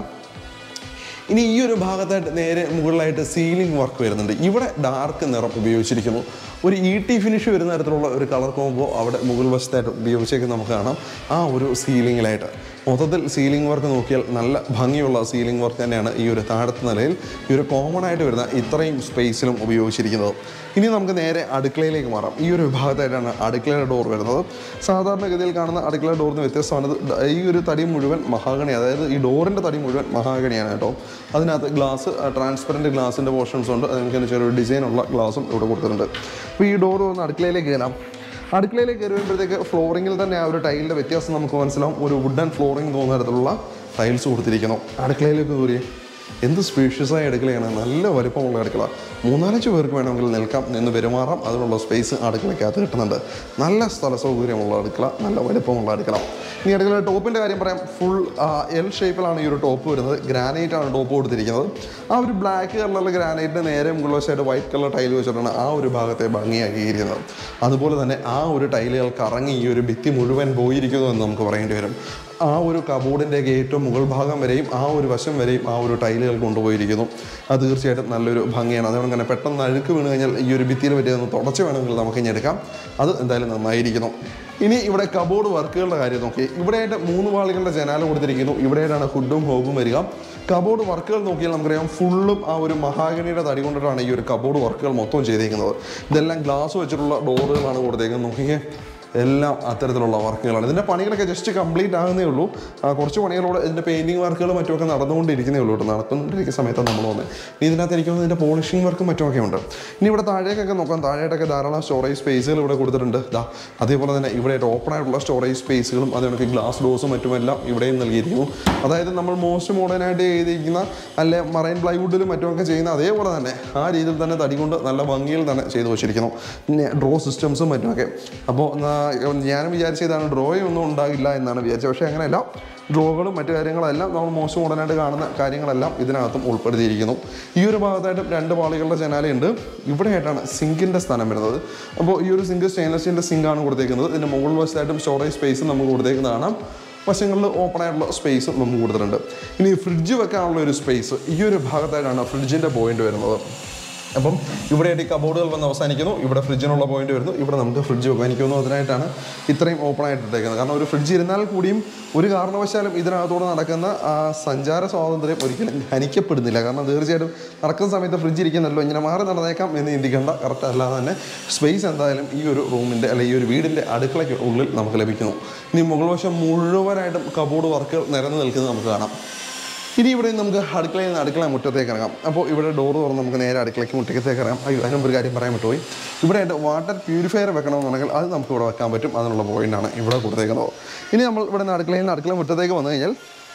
ഇനി ഈ ഒരു ഭാഗത്തായിട്ട് നേരെ മുകളിലായിട്ട് സീലിംഗ് വർക്ക് വരുന്നുണ്ട് ഇവിടെ ഡാർക്ക് നിറം ഉപയോഗിച്ചിരിക്കുന്നു ഒരു ഇ ടി ഫിനിഷ് വരുന്ന തരത്തിലുള്ള ഒരു കളർ കോമ്പോ അവിടെ മുകൾ വശത്തായിട്ട് ഉപയോഗിച്ചേക്ക് നമുക്ക് കാണാം ആ ഒരു സീലിങ്ങിലായിട്ട് മൊത്തത്തിൽ സീലിംഗ് വർക്ക് നോക്കിയാൽ നല്ല ഭംഗിയുള്ള സീലിംഗ് വർക്ക് തന്നെയാണ് ഈ ഒരു താഴത്തെ നിലയിൽ ഈ ഒരു കോമൺ ആയിട്ട് വരുന്ന ഇത്രയും സ്പേസിലും ഉപയോഗിച്ചിരിക്കുന്നത് ഇനി നമുക്ക് നേരെ അടുക്കളയിലേക്ക് മാറാം ഈ ഒരു വിഭാഗത്തായിട്ടാണ് അടുക്കളയുടെ ഡോർ വരുന്നത് സാധാരണഗതിയിൽ കാണുന്ന അടുക്കള ഡോറിന് വ്യത്യസ്തമാണ് ഇത് ഡ- ഈ ഒരു തടി മുഴുവൻ മഹാഗണി അതായത് ഈ ഡോറിൻ്റെ തടി മുഴുവൻ മഹാഗണിയാണ് കേട്ടോ അതിനകത്ത് ഗ്ലാസ് ട്രാൻസ്പെറൻറ്റ് ഗ്ലാസിൻ്റെ പോർഷൻസ് ഉണ്ട് അതിനൊക്കെ ചെറിയൊരു ഡിസൈനുള്ള ഗ്ലാസും ഇവിടെ കൊടുത്തിട്ടുണ്ട് അപ്പോൾ ഈ ഡോർ ഒന്ന് അടുക്കളയിലേക്ക് കയറാം അടുക്കളയിലേക്ക് കയറി വരുമ്പോഴത്തേക്ക് ഫ്ലോറിങ്ങിൽ തന്നെ ആ ഒരു ടൈലിൻ്റെ വ്യത്യാസം നമുക്ക് മനസ്സിലാവും ഒരു വുഡൻ ഫ്ലോറിങ് തോന്നുന്ന തരത്തിലുള്ള ടൈൽസ് കൊടുത്തിരിക്കുന്നു അടുക്കളയിലേക്ക് കയറി എന്ത് സ്പേഷ്യസായ അടുക്കളയാണ് നല്ല വലിപ്പമുള്ള അടുക്കള മൂന്നാലഞ്ച് പേർക്ക് വേണമെങ്കിൽ നിൽക്കാം നിന്ന് പെരുമാറാം അതിനുള്ള സ്പേസ് അടുക്കളയ്ക്കകത്ത് കിട്ടുന്നുണ്ട് നല്ല സ്ഥല സൗകര്യമുള്ള അടുക്കള നല്ല വലിപ്പമുള്ള അടുക്കള ഇനി അടുക്കള ടോപ്പിൻ്റെ കാര്യം പറയാം ഫുൾ എൽ ഷേപ്പിലാണ് ഈ ഒരു ടോപ്പ് വരുന്നത് ഗ്രാനൈറ്റ് ആണ് ടോപ്പ് കൊടുത്തിരിക്കുന്നത് ആ ഒരു ബ്ലാക്ക് കളറിലുള്ള ഗ്രാനൈറ്റിന് നേരെ മുകളിൽ വൈറ്റ് കളർ ടൈൽ വെച്ചിട്ടാണ് ആ ഒരു ഭാഗത്തെ ഭംഗിയാക്കിയിരിക്കുന്നത് അതുപോലെ തന്നെ ആ ഒരു ടൈലുകൾ കറങ്ങി ഈ ഒരു ഭിത്തി മുഴുവൻ പോയിരിക്കുന്നു എന്ന് നമുക്ക് പറയേണ്ടി വരും ആ ഒരു കബോർഡിൻ്റെയൊക്കെ ഏറ്റവും മുകൾ ഭാഗം വരെയും ആ ഒരു വശം വരെയും ആ ഒരു ടൈലുകൾ കൊണ്ടുപോയിരിക്കുന്നു അത് തീർച്ചയായിട്ടും നല്ലൊരു ഭംഗിയാണ് അതുകൊണ്ട് തന്നെ പെട്ടെന്ന് അഴുക്ക് വീണ് കഴിഞ്ഞാൽ ഈ ഒരു ഭിത്തിയിൽ പറ്റിയൊന്ന് തുടച്ച് വേണമെങ്കിൽ നമുക്ക് ഇനി എടുക്കാം അത് എന്തായാലും നന്നായിരിക്കുന്നു ഇനി ഇവിടെ കബോർഡ് വർക്കുകളുടെ കാര്യം നോക്കി ഇവിടെയായിട്ട് മൂന്ന് വാളുകളുടെ ജനാല കൊടുത്തിരിക്കുന്നു ഇവിടെയായിട്ടാണ് ഹുഡും ഹോബും വരിക കബോർഡ് വർക്കുകൾ നോക്കിയാൽ നമുക്കറിയാം ഫുള്ളും ആ ഒരു മഹാഗണിയുടെ തടി കൊണ്ടിട്ടാണ് ഈ ഒരു കബോർഡ് വർക്കുകൾ മൊത്തം ചെയ്തേക്കുന്നത് ഇതെല്ലാം ഗ്ലാസ് വെച്ചിട്ടുള്ള ഡോറുകളാണ് കൊടുത്തേക്കുന്നത് നോക്കിയേ എല്ലാം അത്തരത്തിലുള്ള വർക്കുകളാണ് ഇതിൻ്റെ പണികളൊക്കെ ജസ്റ്റ് കംപ്ലീറ്റ് ആകുന്നേ ഉള്ളൂ ആ, കുറച്ച് പണികളോട് ഇതിൻ്റെ പെയിൻറ്റിങ് വർക്കുകൾ മറ്റുമൊക്കെ നടന്നുകൊണ്ടിരിക്കുന്നേ ഉള്ളൂ കേട്ടോ നടന്നുകൊണ്ടിരിക്കുന്ന സമയത്താണ് നമ്മൾ വന്നത് ഇനി ഇതിനകത്ത് എനിക്ക് തോന്നുന്നു ഇതിൻ്റെ പോളിഷിംഗ് വർക്കും മറ്റുമൊക്കെ ഉണ്ട് ഇനി ഇവിടെ താഴേക്കൊക്കെ നോക്കാം താഴെയായിട്ടൊക്കെ ധാരാളം സ്റ്റോറേജ് സ്പേസുകൾ ഇവിടെ കൊടുത്തിട്ടുണ്ട് ദാ അതേപോലെ തന്നെ ഇവിടെ ഓപ്പൺ ആയിട്ടുള്ള സ്റ്റോറേജ് സ്പേസുകളും അതുകണക്ക് ഗ്ലാസ് ഡോസും മറ്റുമെല്ലാം ഇവിടെയും നൽകിയിരിക്കുന്നു അതായത് നമ്മൾ മോസ്റ്റ് മോഡേൺ ആയിട്ട് ചെയ്തിരിക്കുന്ന അല്ലെ മറൈൻ പ്ലൈവുഡിലും മറ്റുമൊക്കെ ചെയ്യുന്ന അതേപോലെ തന്നെ ആ രീതിയിൽ തന്നെ തടി കൊണ്ട് നല്ല ഭംഗിയിൽ തന്നെ ചെയ്തു വെച്ചിരിക്കുന്നു പിന്നെ ഡ്രോ സിസ്റ്റംസും മറ്റുമൊക്കെ അപ്പോൾ ഞാനും വിചാരിച്ചതാണ് ഡ്രോയും ഒന്നും ഉണ്ടാകില്ല എന്നാണ് വിചാരിച്ചത് പക്ഷേ അങ്ങനെയല്ല ഡ്രോകളും മറ്റു കാര്യങ്ങളെല്ലാം നമ്മൾ മോസ്റ്റ് മോഡേണായിട്ട് കാണുന്ന കാര്യങ്ങളെല്ലാം ഇതിനകത്തും ഉൾപ്പെടുത്തിയിരിക്കുന്നു ഈ ഒരു ഭാഗത്തായിട്ടും രണ്ട് പാളികളുടെ ജനാലയുണ്ട് ഇവിടെയായിട്ടാണ് സിങ്കിൻ്റെ സ്ഥാനം വരുന്നത് അപ്പോൾ ഈ ഒരു സിങ്ക് സ്റ്റെയിൻലെസ് സ്റ്റീലിൻ്റെ സിങ്കാണ് കൊടുത്തേക്കുന്നത് ഇതിൻ്റെ മുകൾ വശത്തായിട്ടും സ്റ്റോറേജ് സ്പേസും നമുക്ക് കൊടുത്തേക്കുന്നതാണ് വശങ്ങളിൽ ഓപ്പൺ ആയിട്ടുള്ള സ്പേസും നമുക്ക് കൊടുത്തിട്ടുണ്ട് ഇനി ഫ്രിഡ്ജ് വെക്കാനുള്ള ഒരു സ്പേസ് ഈ ഒരു ഭാഗത്തായിട്ടാണ് ഫ്രിഡ്ജിൻ്റെ പോയിന്റ് വരുന്നത് അപ്പം ഇവിടെയായിട്ട് ഈ കബോർഡുകൾ വന്ന് അവസാനിക്കുന്നു ഇവിടെ ഫ്രിഡ്ജിനുള്ള പോയിന്റ് വരുന്നു ഇവിടെ നമുക്ക് ഫ്രിഡ്ജ് വെക്കാം എനിക്ക് തോന്നുന്നു അതിനായിട്ടാണ് ഇത്രയും ഓപ്പൺ ആയിട്ട് ഇട്ടേക്കുന്നത് കാരണം ഒരു ഫ്രിഡ്ജ് ഇരുന്നാൽ കൂടിയും ഒരു കാരണവശാലും ഇതിനകത്തൂടെ നടക്കുന്ന ആ സഞ്ചാര സ്വാതന്ത്ര്യം ഒരിക്കലും ഹനിക്കപ്പെടുന്നില്ല കാരണം തീർച്ചയായിട്ടും നടക്കുന്ന സമയത്ത് ഫ്രിഡ്ജ് ഇരിക്കുന്നല്ലോ ഇങ്ങനെ മാറി നടന്നേക്കാം എന്ന് ചിന്തിക്കേണ്ട കറക്റ്റ് അല്ലാതെ തന്നെ സ്പേസ് എന്തായാലും ഈ ഒരു റൂമിൻ്റെ അല്ലെങ്കിൽ ഈ ഒരു വീടിൻ്റെ അടുക്കളയ്ക്ക് ഉള്ളിൽ നമുക്ക് ലഭിക്കുന്നു ഇനി മുകൾ വശം മുഴുവനായിട്ടും കബോർഡ് വർക്കുകൾ നിരന്ന് നിൽക്കുന്നത് നമുക്ക് കാണാം ഇനി ഇവിടെ നമുക്ക് അടുക്കളയിൽ നിന്ന് അടുക്കള മുറ്റത്തേക്ക് ഇറങ്ങാം അപ്പോൾ ഇവിടെ ഡോർ തുറന്ന് നമുക്ക് നേരെ അടുക്കളയ്ക്ക് മുറ്റത്തേക്ക് ഇറങ്ങാം അയ്യോ അതിനും ഒരു കാര്യം പറയാൻ പറ്റുപോയി ഇവിടെ ആയിട്ട് വാട്ടർ പ്യൂരിഫയർ വെക്കണമെന്നുണ്ടെങ്കിൽ അത് നമുക്ക് ഇവിടെ വെക്കാൻ പറ്റും അതിനുള്ള പോയിന്റാണ് ഇവിടെ കൊടുത്തേക്കുന്നത് ഇനി നമ്മൾ ഇവിടെ നിന്ന് അടുക്കളയിൽ നിന്ന് അടുക്കള മുറ്റത്തേക്ക് വന്നു കഴിഞ്ഞാൽ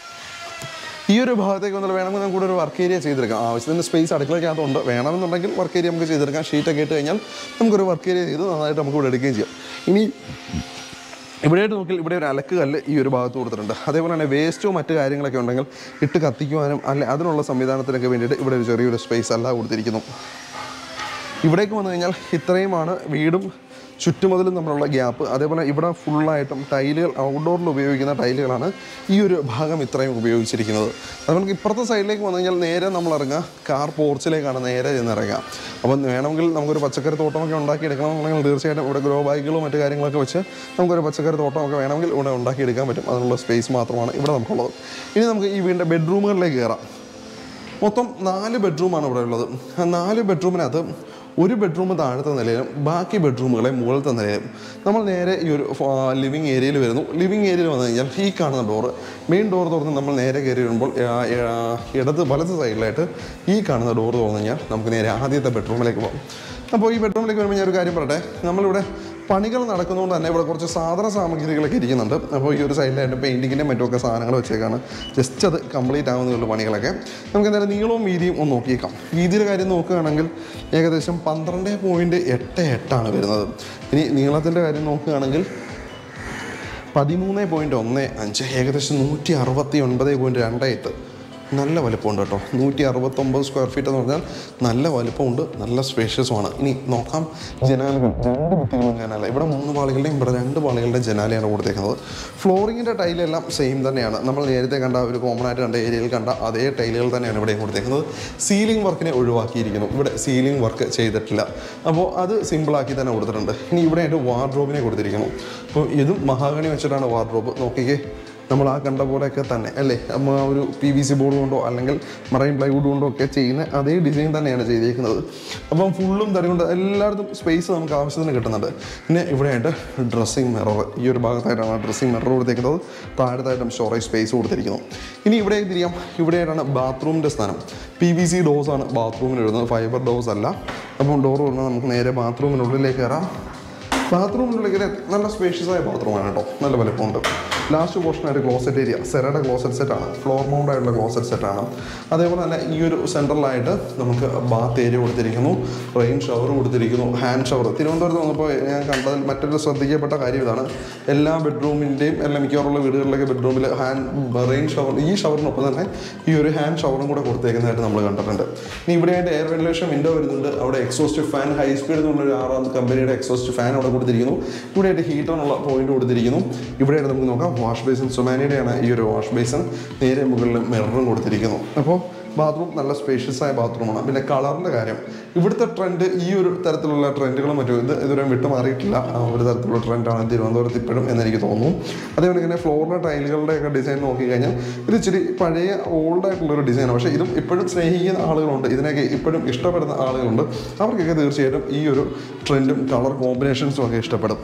ഈ ഒരു ഭാഗത്തേക്ക് വന്നിട്ട് വേണമെങ്കിൽ നമുക്ക് ഇവിടെ ഒരു വർക്ക് ഏരിയ ചെയ്തെടുക്കാം ആവശ്യത്തിന് സ്പേസ് അടുക്കളയ്ക്കകത്തുണ്ട് വേണമെന്നുണ്ടെങ്കിൽ വർക്ക് ഏരിയ നമുക്ക് ചെയ്തെടുക്കാം ഷീറ്റൊക്കെ ഇട്ട് കഴിഞ്ഞാൽ നമുക്കൊരു വർക്ക് ഏരിയ ചെയ്ത് നന്നായിട്ട് നമുക്ക് ഇവിടെ എടുക്കുകയും ചെയ്യാം ഇനി ഇവിടെയായിട്ട് നോക്കിയാൽ ഇവിടെ ഒരു അലക്ക് കല്ല് ഈ ഒരു ഭാഗത്ത് കൊടുത്തിട്ടുണ്ട് അതേപോലെ തന്നെ വേസ്റ്റോ മറ്റു കാര്യങ്ങളൊക്കെ ഉണ്ടെങ്കിൽ ഇട്ട് കത്തിക്കുവാനും അല്ലെ അതിനുള്ള സംവിധാനത്തിനൊക്കെ വേണ്ടിയിട്ട് ഇവിടെ ഒരു ചെറിയൊരു സ്പേസ് അല്ല കൊടുത്തിരിക്കുന്നു ഇവിടേക്ക് വന്നു കഴിഞ്ഞാൽ ഇത്രയുമാണ് വീടും ചുറ്റുമതിലും തമ്മിലുള്ള ഗ്യാപ്പ് അതേപോലെ ഇവിടെ ഫുള്ളായിട്ടും ടൈലുകൾ ഔട്ട്ഡോറിൽ ഉപയോഗിക്കുന്ന ടൈലുകളാണ് ഈ ഒരു ഭാഗം ഇത്രയും ഉപയോഗിച്ചിരിക്കുന്നത് അത് നമുക്ക് ഇപ്പുറത്തെ സൈഡിലേക്ക് വന്നു കഴിഞ്ഞാൽ നേരെ നമ്മൾ ഇറങ്ങുക കാർ പോർച്ചിലേക്കാണ് നേരെ ചെന്ന് ഇറങ്ങുക അപ്പം വേണമെങ്കിൽ നമുക്കൊരു പച്ചക്കറി തോട്ടമൊക്കെ ഉണ്ടാക്കിയെടുക്കണമെന്നുണ്ടെങ്കിൽ തീർച്ചയായിട്ടും ഇവിടെ ഗ്രോ ബാഗുകളും മറ്റു കാര്യങ്ങളൊക്കെ വെച്ച് നമുക്കൊരു പച്ചക്കറി തോട്ടമൊക്കെ വേണമെങ്കിൽ ഇവിടെ ഉണ്ടാക്കിയെടുക്കാൻ പറ്റും അതിനുള്ള സ്പേസ് മാത്രമാണ് ഇവിടെ നമുക്കുള്ളത് ഇനി നമുക്ക് ഈ വീടിൻ്റെ ബെഡ്റൂമുകളിലേക്ക് കയറാം മൊത്തം നാല് ബെഡ്റൂമാണ് ഇവിടെ ഉള്ളത് ആ നാല് ബെഡ്റൂമിനകത്ത് ഒരു ബെഡ്റൂം താഴത്തെ നിലയിലും ബാക്കി ബെഡ്റൂമുകളെ മുകളിലത്തെ നിലയിലും നമ്മൾ നേരെ ഈ ഒരു ലിവിങ് ഏരിയയിൽ വരുന്നു ലിവിങ് ഏരിയയിൽ വന്നു കഴിഞ്ഞാൽ ഈ കാണുന്ന ഡോറ് മെയിൻ ഡോർ തുറന്ന് നമ്മൾ നേരെ കയറി വരുമ്പോൾ ആ, ആ, ഇടത് വലത് സൈഡിലായിട്ട് ഈ കാണുന്ന ഡോർ തുറന്നു കഴിഞ്ഞാൽ നമുക്ക് നേരെ ആദ്യത്തെ ബെഡ്റൂമിലേക്ക് പോകാം അപ്പോൾ ഈ ബെഡ്റൂമിലേക്ക് വരുമ്പോൾ ഞാൻ ഒരു കാര്യം പറയട്ടെ നമ്മളിവിടെ പണികൾ നടക്കുന്നതുകൊണ്ട് തന്നെ ഇവിടെ കുറച്ച് സാധന സാമഗ്രികളൊക്കെ ഇരിക്കുന്നുണ്ട് അപ്പോൾ ഈ ഒരു സൈഡിലായിട്ട് പെയിൻറ്റിങ്ങിൻ്റെ മറ്റുമൊക്കെ സാധനങ്ങൾ വെച്ചേക്കാണ് ജസ്റ്റ് അത് കംപ്ലീറ്റ് ആവുന്നതുള്ളൂ പണികളൊക്കെ നമുക്ക് എന്തായാലും നീളവും വീതിയും ഒന്ന് നോക്കിയേക്കാം വീതിയുടെ കാര്യം നോക്കുകയാണെങ്കിൽ ഏകദേശം പന്ത്രണ്ട് പോയിൻറ്റ് എട്ട് എട്ടാണ് വരുന്നത് ഇനി നീളത്തിൻ്റെ കാര്യം നോക്കുകയാണെങ്കിൽ പതിമൂന്ന് പോയിൻറ്റ് ഒന്ന് അഞ്ച് ഏകദേശം നൂറ്റി അറുപത്തി ഒൻപത് പോയിൻറ്റ് രണ്ട് എട്ട് നല്ല വലുപ്പമുണ്ട് കേട്ടോ നൂറ്റി അറുപത്തൊമ്പത് സ്ക്വയർ ഫീറ്റ് എന്ന് പറഞ്ഞാൽ നല്ല വലുപ്പമുണ്ട് നല്ല സ്പേഷ്യസുമാണ് ഇനി നോക്കാം ജനാലകൾ രണ്ട് ഭിത്തികളും ജനാല ഇവിടെ മൂന്ന് പാളികളുടെയും ഇവിടെ രണ്ട് പാളികളുടെ ജനാലയാണ് കൊടുത്തേക്കുന്നത് ഫ്ലോറിങ്ങിൻ്റെ ടൈലെല്ലാം സെയിം തന്നെയാണ് നമ്മൾ നേരത്തെ കണ്ട ഒരു കോമൺ ആയിട്ട് കണ്ട ഏരിയയിൽ കണ്ട അതേ ടൈലുകൾ തന്നെയാണ് ഇവിടെയും കൊടുത്തേക്കുന്നത് സീലിംഗ് വർക്കിനെ ഒഴിവാക്കിയിരിക്കുന്നു ഇവിടെ സീലിംഗ് വർക്ക് ചെയ്തിട്ടില്ല അപ്പോൾ അത് സിമ്പിളാക്കി തന്നെ കൊടുത്തിട്ടുണ്ട് ഇനി ഇവിടെയായിട്ട് വാർഡ്രോബിനെ കൊടുത്തിരിക്കുന്നു അപ്പോൾ ഇതും മഹാഗണി വെച്ചിട്ടാണ് വാർഡ്രോബ് നോക്കിക്കേ നമ്മൾ ആ കണ്ട പോലെയൊക്കെ തന്നെ അല്ലേ നമ്മൾ ആ ഒരു പി വി സി ബോർഡ് കൊണ്ടോ അല്ലെങ്കിൽ മറൈൻ പ്ലൈവുഡ് കൊണ്ടോ ഒക്കെ ചെയ്യുന്ന അതേ ഡിസൈൻ തന്നെയാണ് ചെയ്തിരിക്കുന്നത് അപ്പം ഫുള്ളും തടി കൊണ്ട് എല്ലായിടത്തും സ്പേസ് നമുക്ക് ആവശ്യത്തിന് കിട്ടുന്നുണ്ട് പിന്നെ ഇവിടെയായിട്ട് ഡ്രസ്സിങ് മിറർ ഈ ഒരു ഭാഗത്തായിട്ടാണ് ഡ്രസ്സിങ് മിറർ കൊടുത്തേക്കുന്നത് താഴത്തായിട്ടും സ്റ്റോറേജ് സ്പേസ് കൊടുത്തിരിക്കുന്നു ഇനി ഇവിടെ തിരിയാം ഇവിടെയായിട്ടാണ് ബാത്റൂമിൻ്റെ സ്ഥാനം പി വി സി ഡോസാണ് ബാത്റൂമിന് ഇടുന്നത് ഫൈബർ ഡോസ് അല്ല അപ്പം ഡോർ തുറന്നാൽ നമുക്ക് നേരെ ബാത്റൂമിനുള്ളിലേക്ക് കയറാം ബാത്റൂമിനുള്ളിൽ നല്ല സ്പേഷ്യസ് ആയ ബാത്റൂമാണ് കേട്ടോ നല്ല വലുപ്പമുണ്ട് ലാസ്റ്റ് പോർഷനായിട്ട് ക്ലോസറ്റ് ഏരിയ സെറയുടെ ക്ലോസറ്റ് സെറ്റാണ് ഫ്ലോർ മൗണ്ട് ആയിട്ടുള്ള ക്ലോസറ്റ് സെറ്റാണ് അതേപോലെ തന്നെ ഈ ഒരു സെൻട്രലായിട്ട് നമുക്ക് ബാത്ത് ഏരിയ കൊടുത്തിരിക്കുന്നു റെയിൻ ഷവർ കൊടുത്തിരിക്കുന്നു ഹാൻഡ് ഷവർ തിരുവനന്തപുരത്ത് വന്നപ്പോൾ ഞാൻ കണ്ടതിൽ മറ്റൊരു ശ്രദ്ധിക്കപ്പെട്ട കാര്യം ഇതാണ് എല്ലാ ബെഡ്റൂമിൻ്റെയും എല്ലാ മിക്കവാറുള്ള വീടുകളിലൊക്കെ ബെഡ്റൂമിൽ ഹാൻഡ് റെയിൻ ഷവർ ഈ ഷവറിനൊപ്പം തന്നെ ഈ ഒരു ഹാൻഡ് ഷവറും കൂടെ കൊടുത്തേക്കുന്നതായിട്ട് നമ്മൾ കണ്ടിട്ടുണ്ട് ഇനി ഇവിടെയായിട്ട് എയർ വെന്റിലേഷൻ വിൻഡോ വരുന്നുണ്ട് അവിടെ എക്സോസ്റ്റ് ഫാൻ ഹൈ സ്പീഡ് എന്നുള്ള ഒരു ആറാം കമ്പനിയുടെ എക്സോസ്റ്റ് ഫാൻ അവിടെ കൊടുത്തിരിക്കുന്നു ഇവിടെയായിട്ട് ഹീറ്ററിനുള്ള പോയിന്റ് കൊടുത്തിരിക്കുന്നു ഇവിടെയായിട്ട് നമുക്ക് നോക്കാം വാഷ് ബേസിൻ സൊമാനിയുടെയാണ് ഈ ഒരു വാഷ് ബേസിൻ നേരെ മുകളിൽ മിററും കൊടുത്തിരിക്കുന്നു അപ്പോൾ ബാത്റൂം നല്ല സ്പേഷ്യസ് ആയ ബാത്റൂമാണ് പിന്നെ കളറിൻ്റെ കാര്യം ഇവിടുത്തെ ട്രെൻഡ് ഈ ഒരു തരത്തിലുള്ള ട്രെൻഡുകളും മറ്റും ഇത് ഇതുവരെ വിട്ടു മാറിയിട്ടില്ല ആ ഒരു തരത്തിലുള്ള ട്രെൻഡാണ് തിരുവനന്തപുരത്ത് ഇപ്പോഴും എന്നെനിക്ക് തോന്നുന്നു അതേപോലെ തന്നെ ഫ്ലോറിൻ്റെ ടൈലുകളുടെ ഒക്കെ ഡിസൈൻ നോക്കിക്കഴിഞ്ഞാൽ ഇത് ഇച്ചിരി പഴയ ഓൾഡ് ആയിട്ടുള്ള ഒരു ഡിസൈനാണ് പക്ഷേ ഇതും ഇപ്പോഴും സ്നേഹിക്കുന്ന ആളുകളുണ്ട് ഇതിനൊക്കെ ഇപ്പോഴും ഇഷ്ടപ്പെടുന്ന ആളുകളുണ്ട് അവർക്കൊക്കെ തീർച്ചയായിട്ടും ഈ ഒരു ട്രെൻഡും കളർ കോമ്പിനേഷൻസും ഒക്കെ ഇഷ്ടപ്പെടും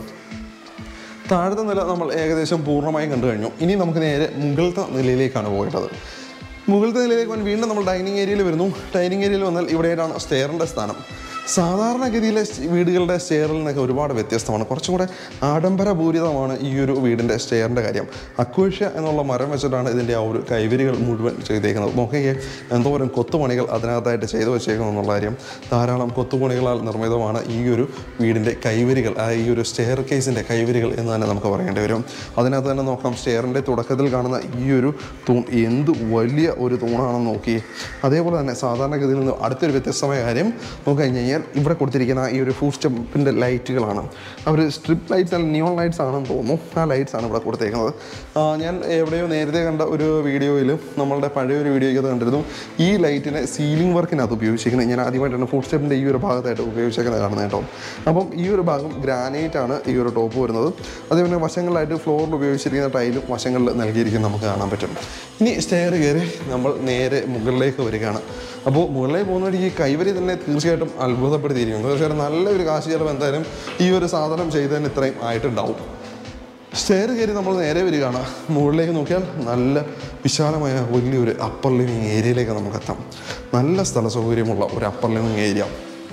താഴത്തെ നില നമ്മൾ ഏകദേശം പൂർണ്ണമായും കണ്ടു കഴിഞ്ഞു ഇനി നമുക്ക് നേരെ മുകളിലത്തെ നിലയിലേക്കാണ് പോകേണ്ടത് മുകളിലത്തെ നിലയിലേക്ക് വന്ന് വീണ്ടും നമ്മൾ ഡൈനിങ് ഏരിയയിൽ വരുന്നു ഡൈനിങ് ഏരിയയിൽ വന്നാൽ ഇവിടെയാണ് സ്റ്റെയറിൻ്റെ സ്ഥാനം സാധാരണഗതിയിലെ സ് വീടുകളുടെ സ്റ്റെയറിൽ നിന്നൊക്കെ ഒരുപാട് വ്യത്യസ്തമാണ് കുറച്ചും കൂടെ ആഡംബരപൂരിതമാണ് ഈ ഒരു വീടിൻ്റെ സ്റ്റെയറിൻ്റെ കാര്യം അക്വേഷ്യ എന്നുള്ള മരം വെച്ചിട്ടാണ് ഇതിൻ്റെ ആ ഒരു കൈവരികൾ മുഴുവൻ ചെയ്തേക്കുന്നത് നോക്കിയേ എന്തോരം കൊത്തുപണികൾ അതിനകത്തായിട്ട് ചെയ്തു വെച്ചേക്കുന്നു എന്നുള്ള കാര്യം ധാരാളം കൊത്തുപണികളാൽ നിർമ്മിതമാണ് ഈ ഒരു വീടിൻ്റെ കൈവരികൾ ആ ഈ ഒരു സ്റ്റെയർ കേസിൻ്റെ കൈവരികൾ എന്ന് തന്നെ നമുക്ക് പറയേണ്ടി വരും അതിനകത്ത് തന്നെ നോക്കാം സ്റ്റെയറിൻ്റെ തുടക്കത്തിൽ കാണുന്ന ഈ ഒരു തൂൺ എന്ത് വലിയ ഒരു തൂണാണെന്ന് നോക്കി അതേപോലെ തന്നെ സാധാരണഗതിയിൽ നിന്ന് അടുത്തൊരു വ്യത്യസ്തമായ കാര്യം നോക്കി കഴിഞ്ഞ് കഴിഞ്ഞാൽ ഇവിടെ കൊടുത്തിരിക്കുന്ന ഈ ഒരു ഫുഡ് സ്റ്റെപ്പിൻ്റെ ലൈറ്റുകളാണ് അവർ സ്ട്രിപ്പ് ലൈറ്റ്സ് അല്ല നിയോൺ ലൈറ്റ്സ് ആണെന്ന് തോന്നുന്നു ആ ലൈറ്റ്സ് ആണ് ഇവിടെ കൊടുത്തേക്കുന്നത് ആ, ഞാൻ എവിടെയോ നേരത്തെ കണ്ട ഒരു വീഡിയോയിൽ നമ്മളുടെ പഴയ ഒരു വീഡിയോയ്ക്ക് കണ്ടിരുന്നു ഈ ലൈറ്റിനെ സീലിംഗ് വർക്കിനകത്ത് ഉപയോഗിച്ചിരിക്കുന്നത് ഞാൻ ആദ്യമായിട്ടാണ് ഫുഡ് സ്റ്റെപ്പിൻ്റെ ഈ ഒരു ഭാഗത്തായിട്ട് ഉപയോഗിച്ചേക്കുന്നത് കാണുന്നത് കേട്ടോ അപ്പം ഈ ഒരു ഭാഗം ഗ്രാനൈറ്റ് ആണ് ഈ ഒരു ടോപ്പ് വരുന്നത് അതേപോലെ വശങ്ങളിലായിട്ട് ഫ്ലോറിൽ ഉപയോഗിച്ചിരിക്കുന്ന ടൈലും വശങ്ങളിൽ നൽകിയിരിക്കുന്നത് നമുക്ക് കാണാൻ പറ്റും ഇനി സ്റ്റെയർ കയറി നമ്മൾ നേരെ മുകളിലേക്ക് വരികയാണ് അപ്പോൾ മുകളിലേക്ക് പോകുന്ന വഴി ഈ കൈവരി തന്നെ തീർച്ചയായിട്ടും അത്ഭുതപ്പെടുത്തിയിരിക്കുന്നു തീർച്ചയായിട്ടും നല്ലൊരു കാശ് ചിലവ് എന്തായാലും ഈ ഒരു സാധനം ചെയ്തതിന് ഇത്രയും ആയിട്ടുണ്ടാവും സ്റ്റെയർ കയറി നമ്മൾ നേരെ വരികയാണ് മുകളിലേക്ക് നോക്കിയാൽ നല്ല വിശാലമായ വലിയൊരു അപ്പർ ലിവിങ് ഏരിയയിലേക്ക് നമുക്ക് എത്താം നല്ല സ്ഥല സൗകര്യമുള്ള ഒരു അപ്പർ ലിവിങ് ഏരിയ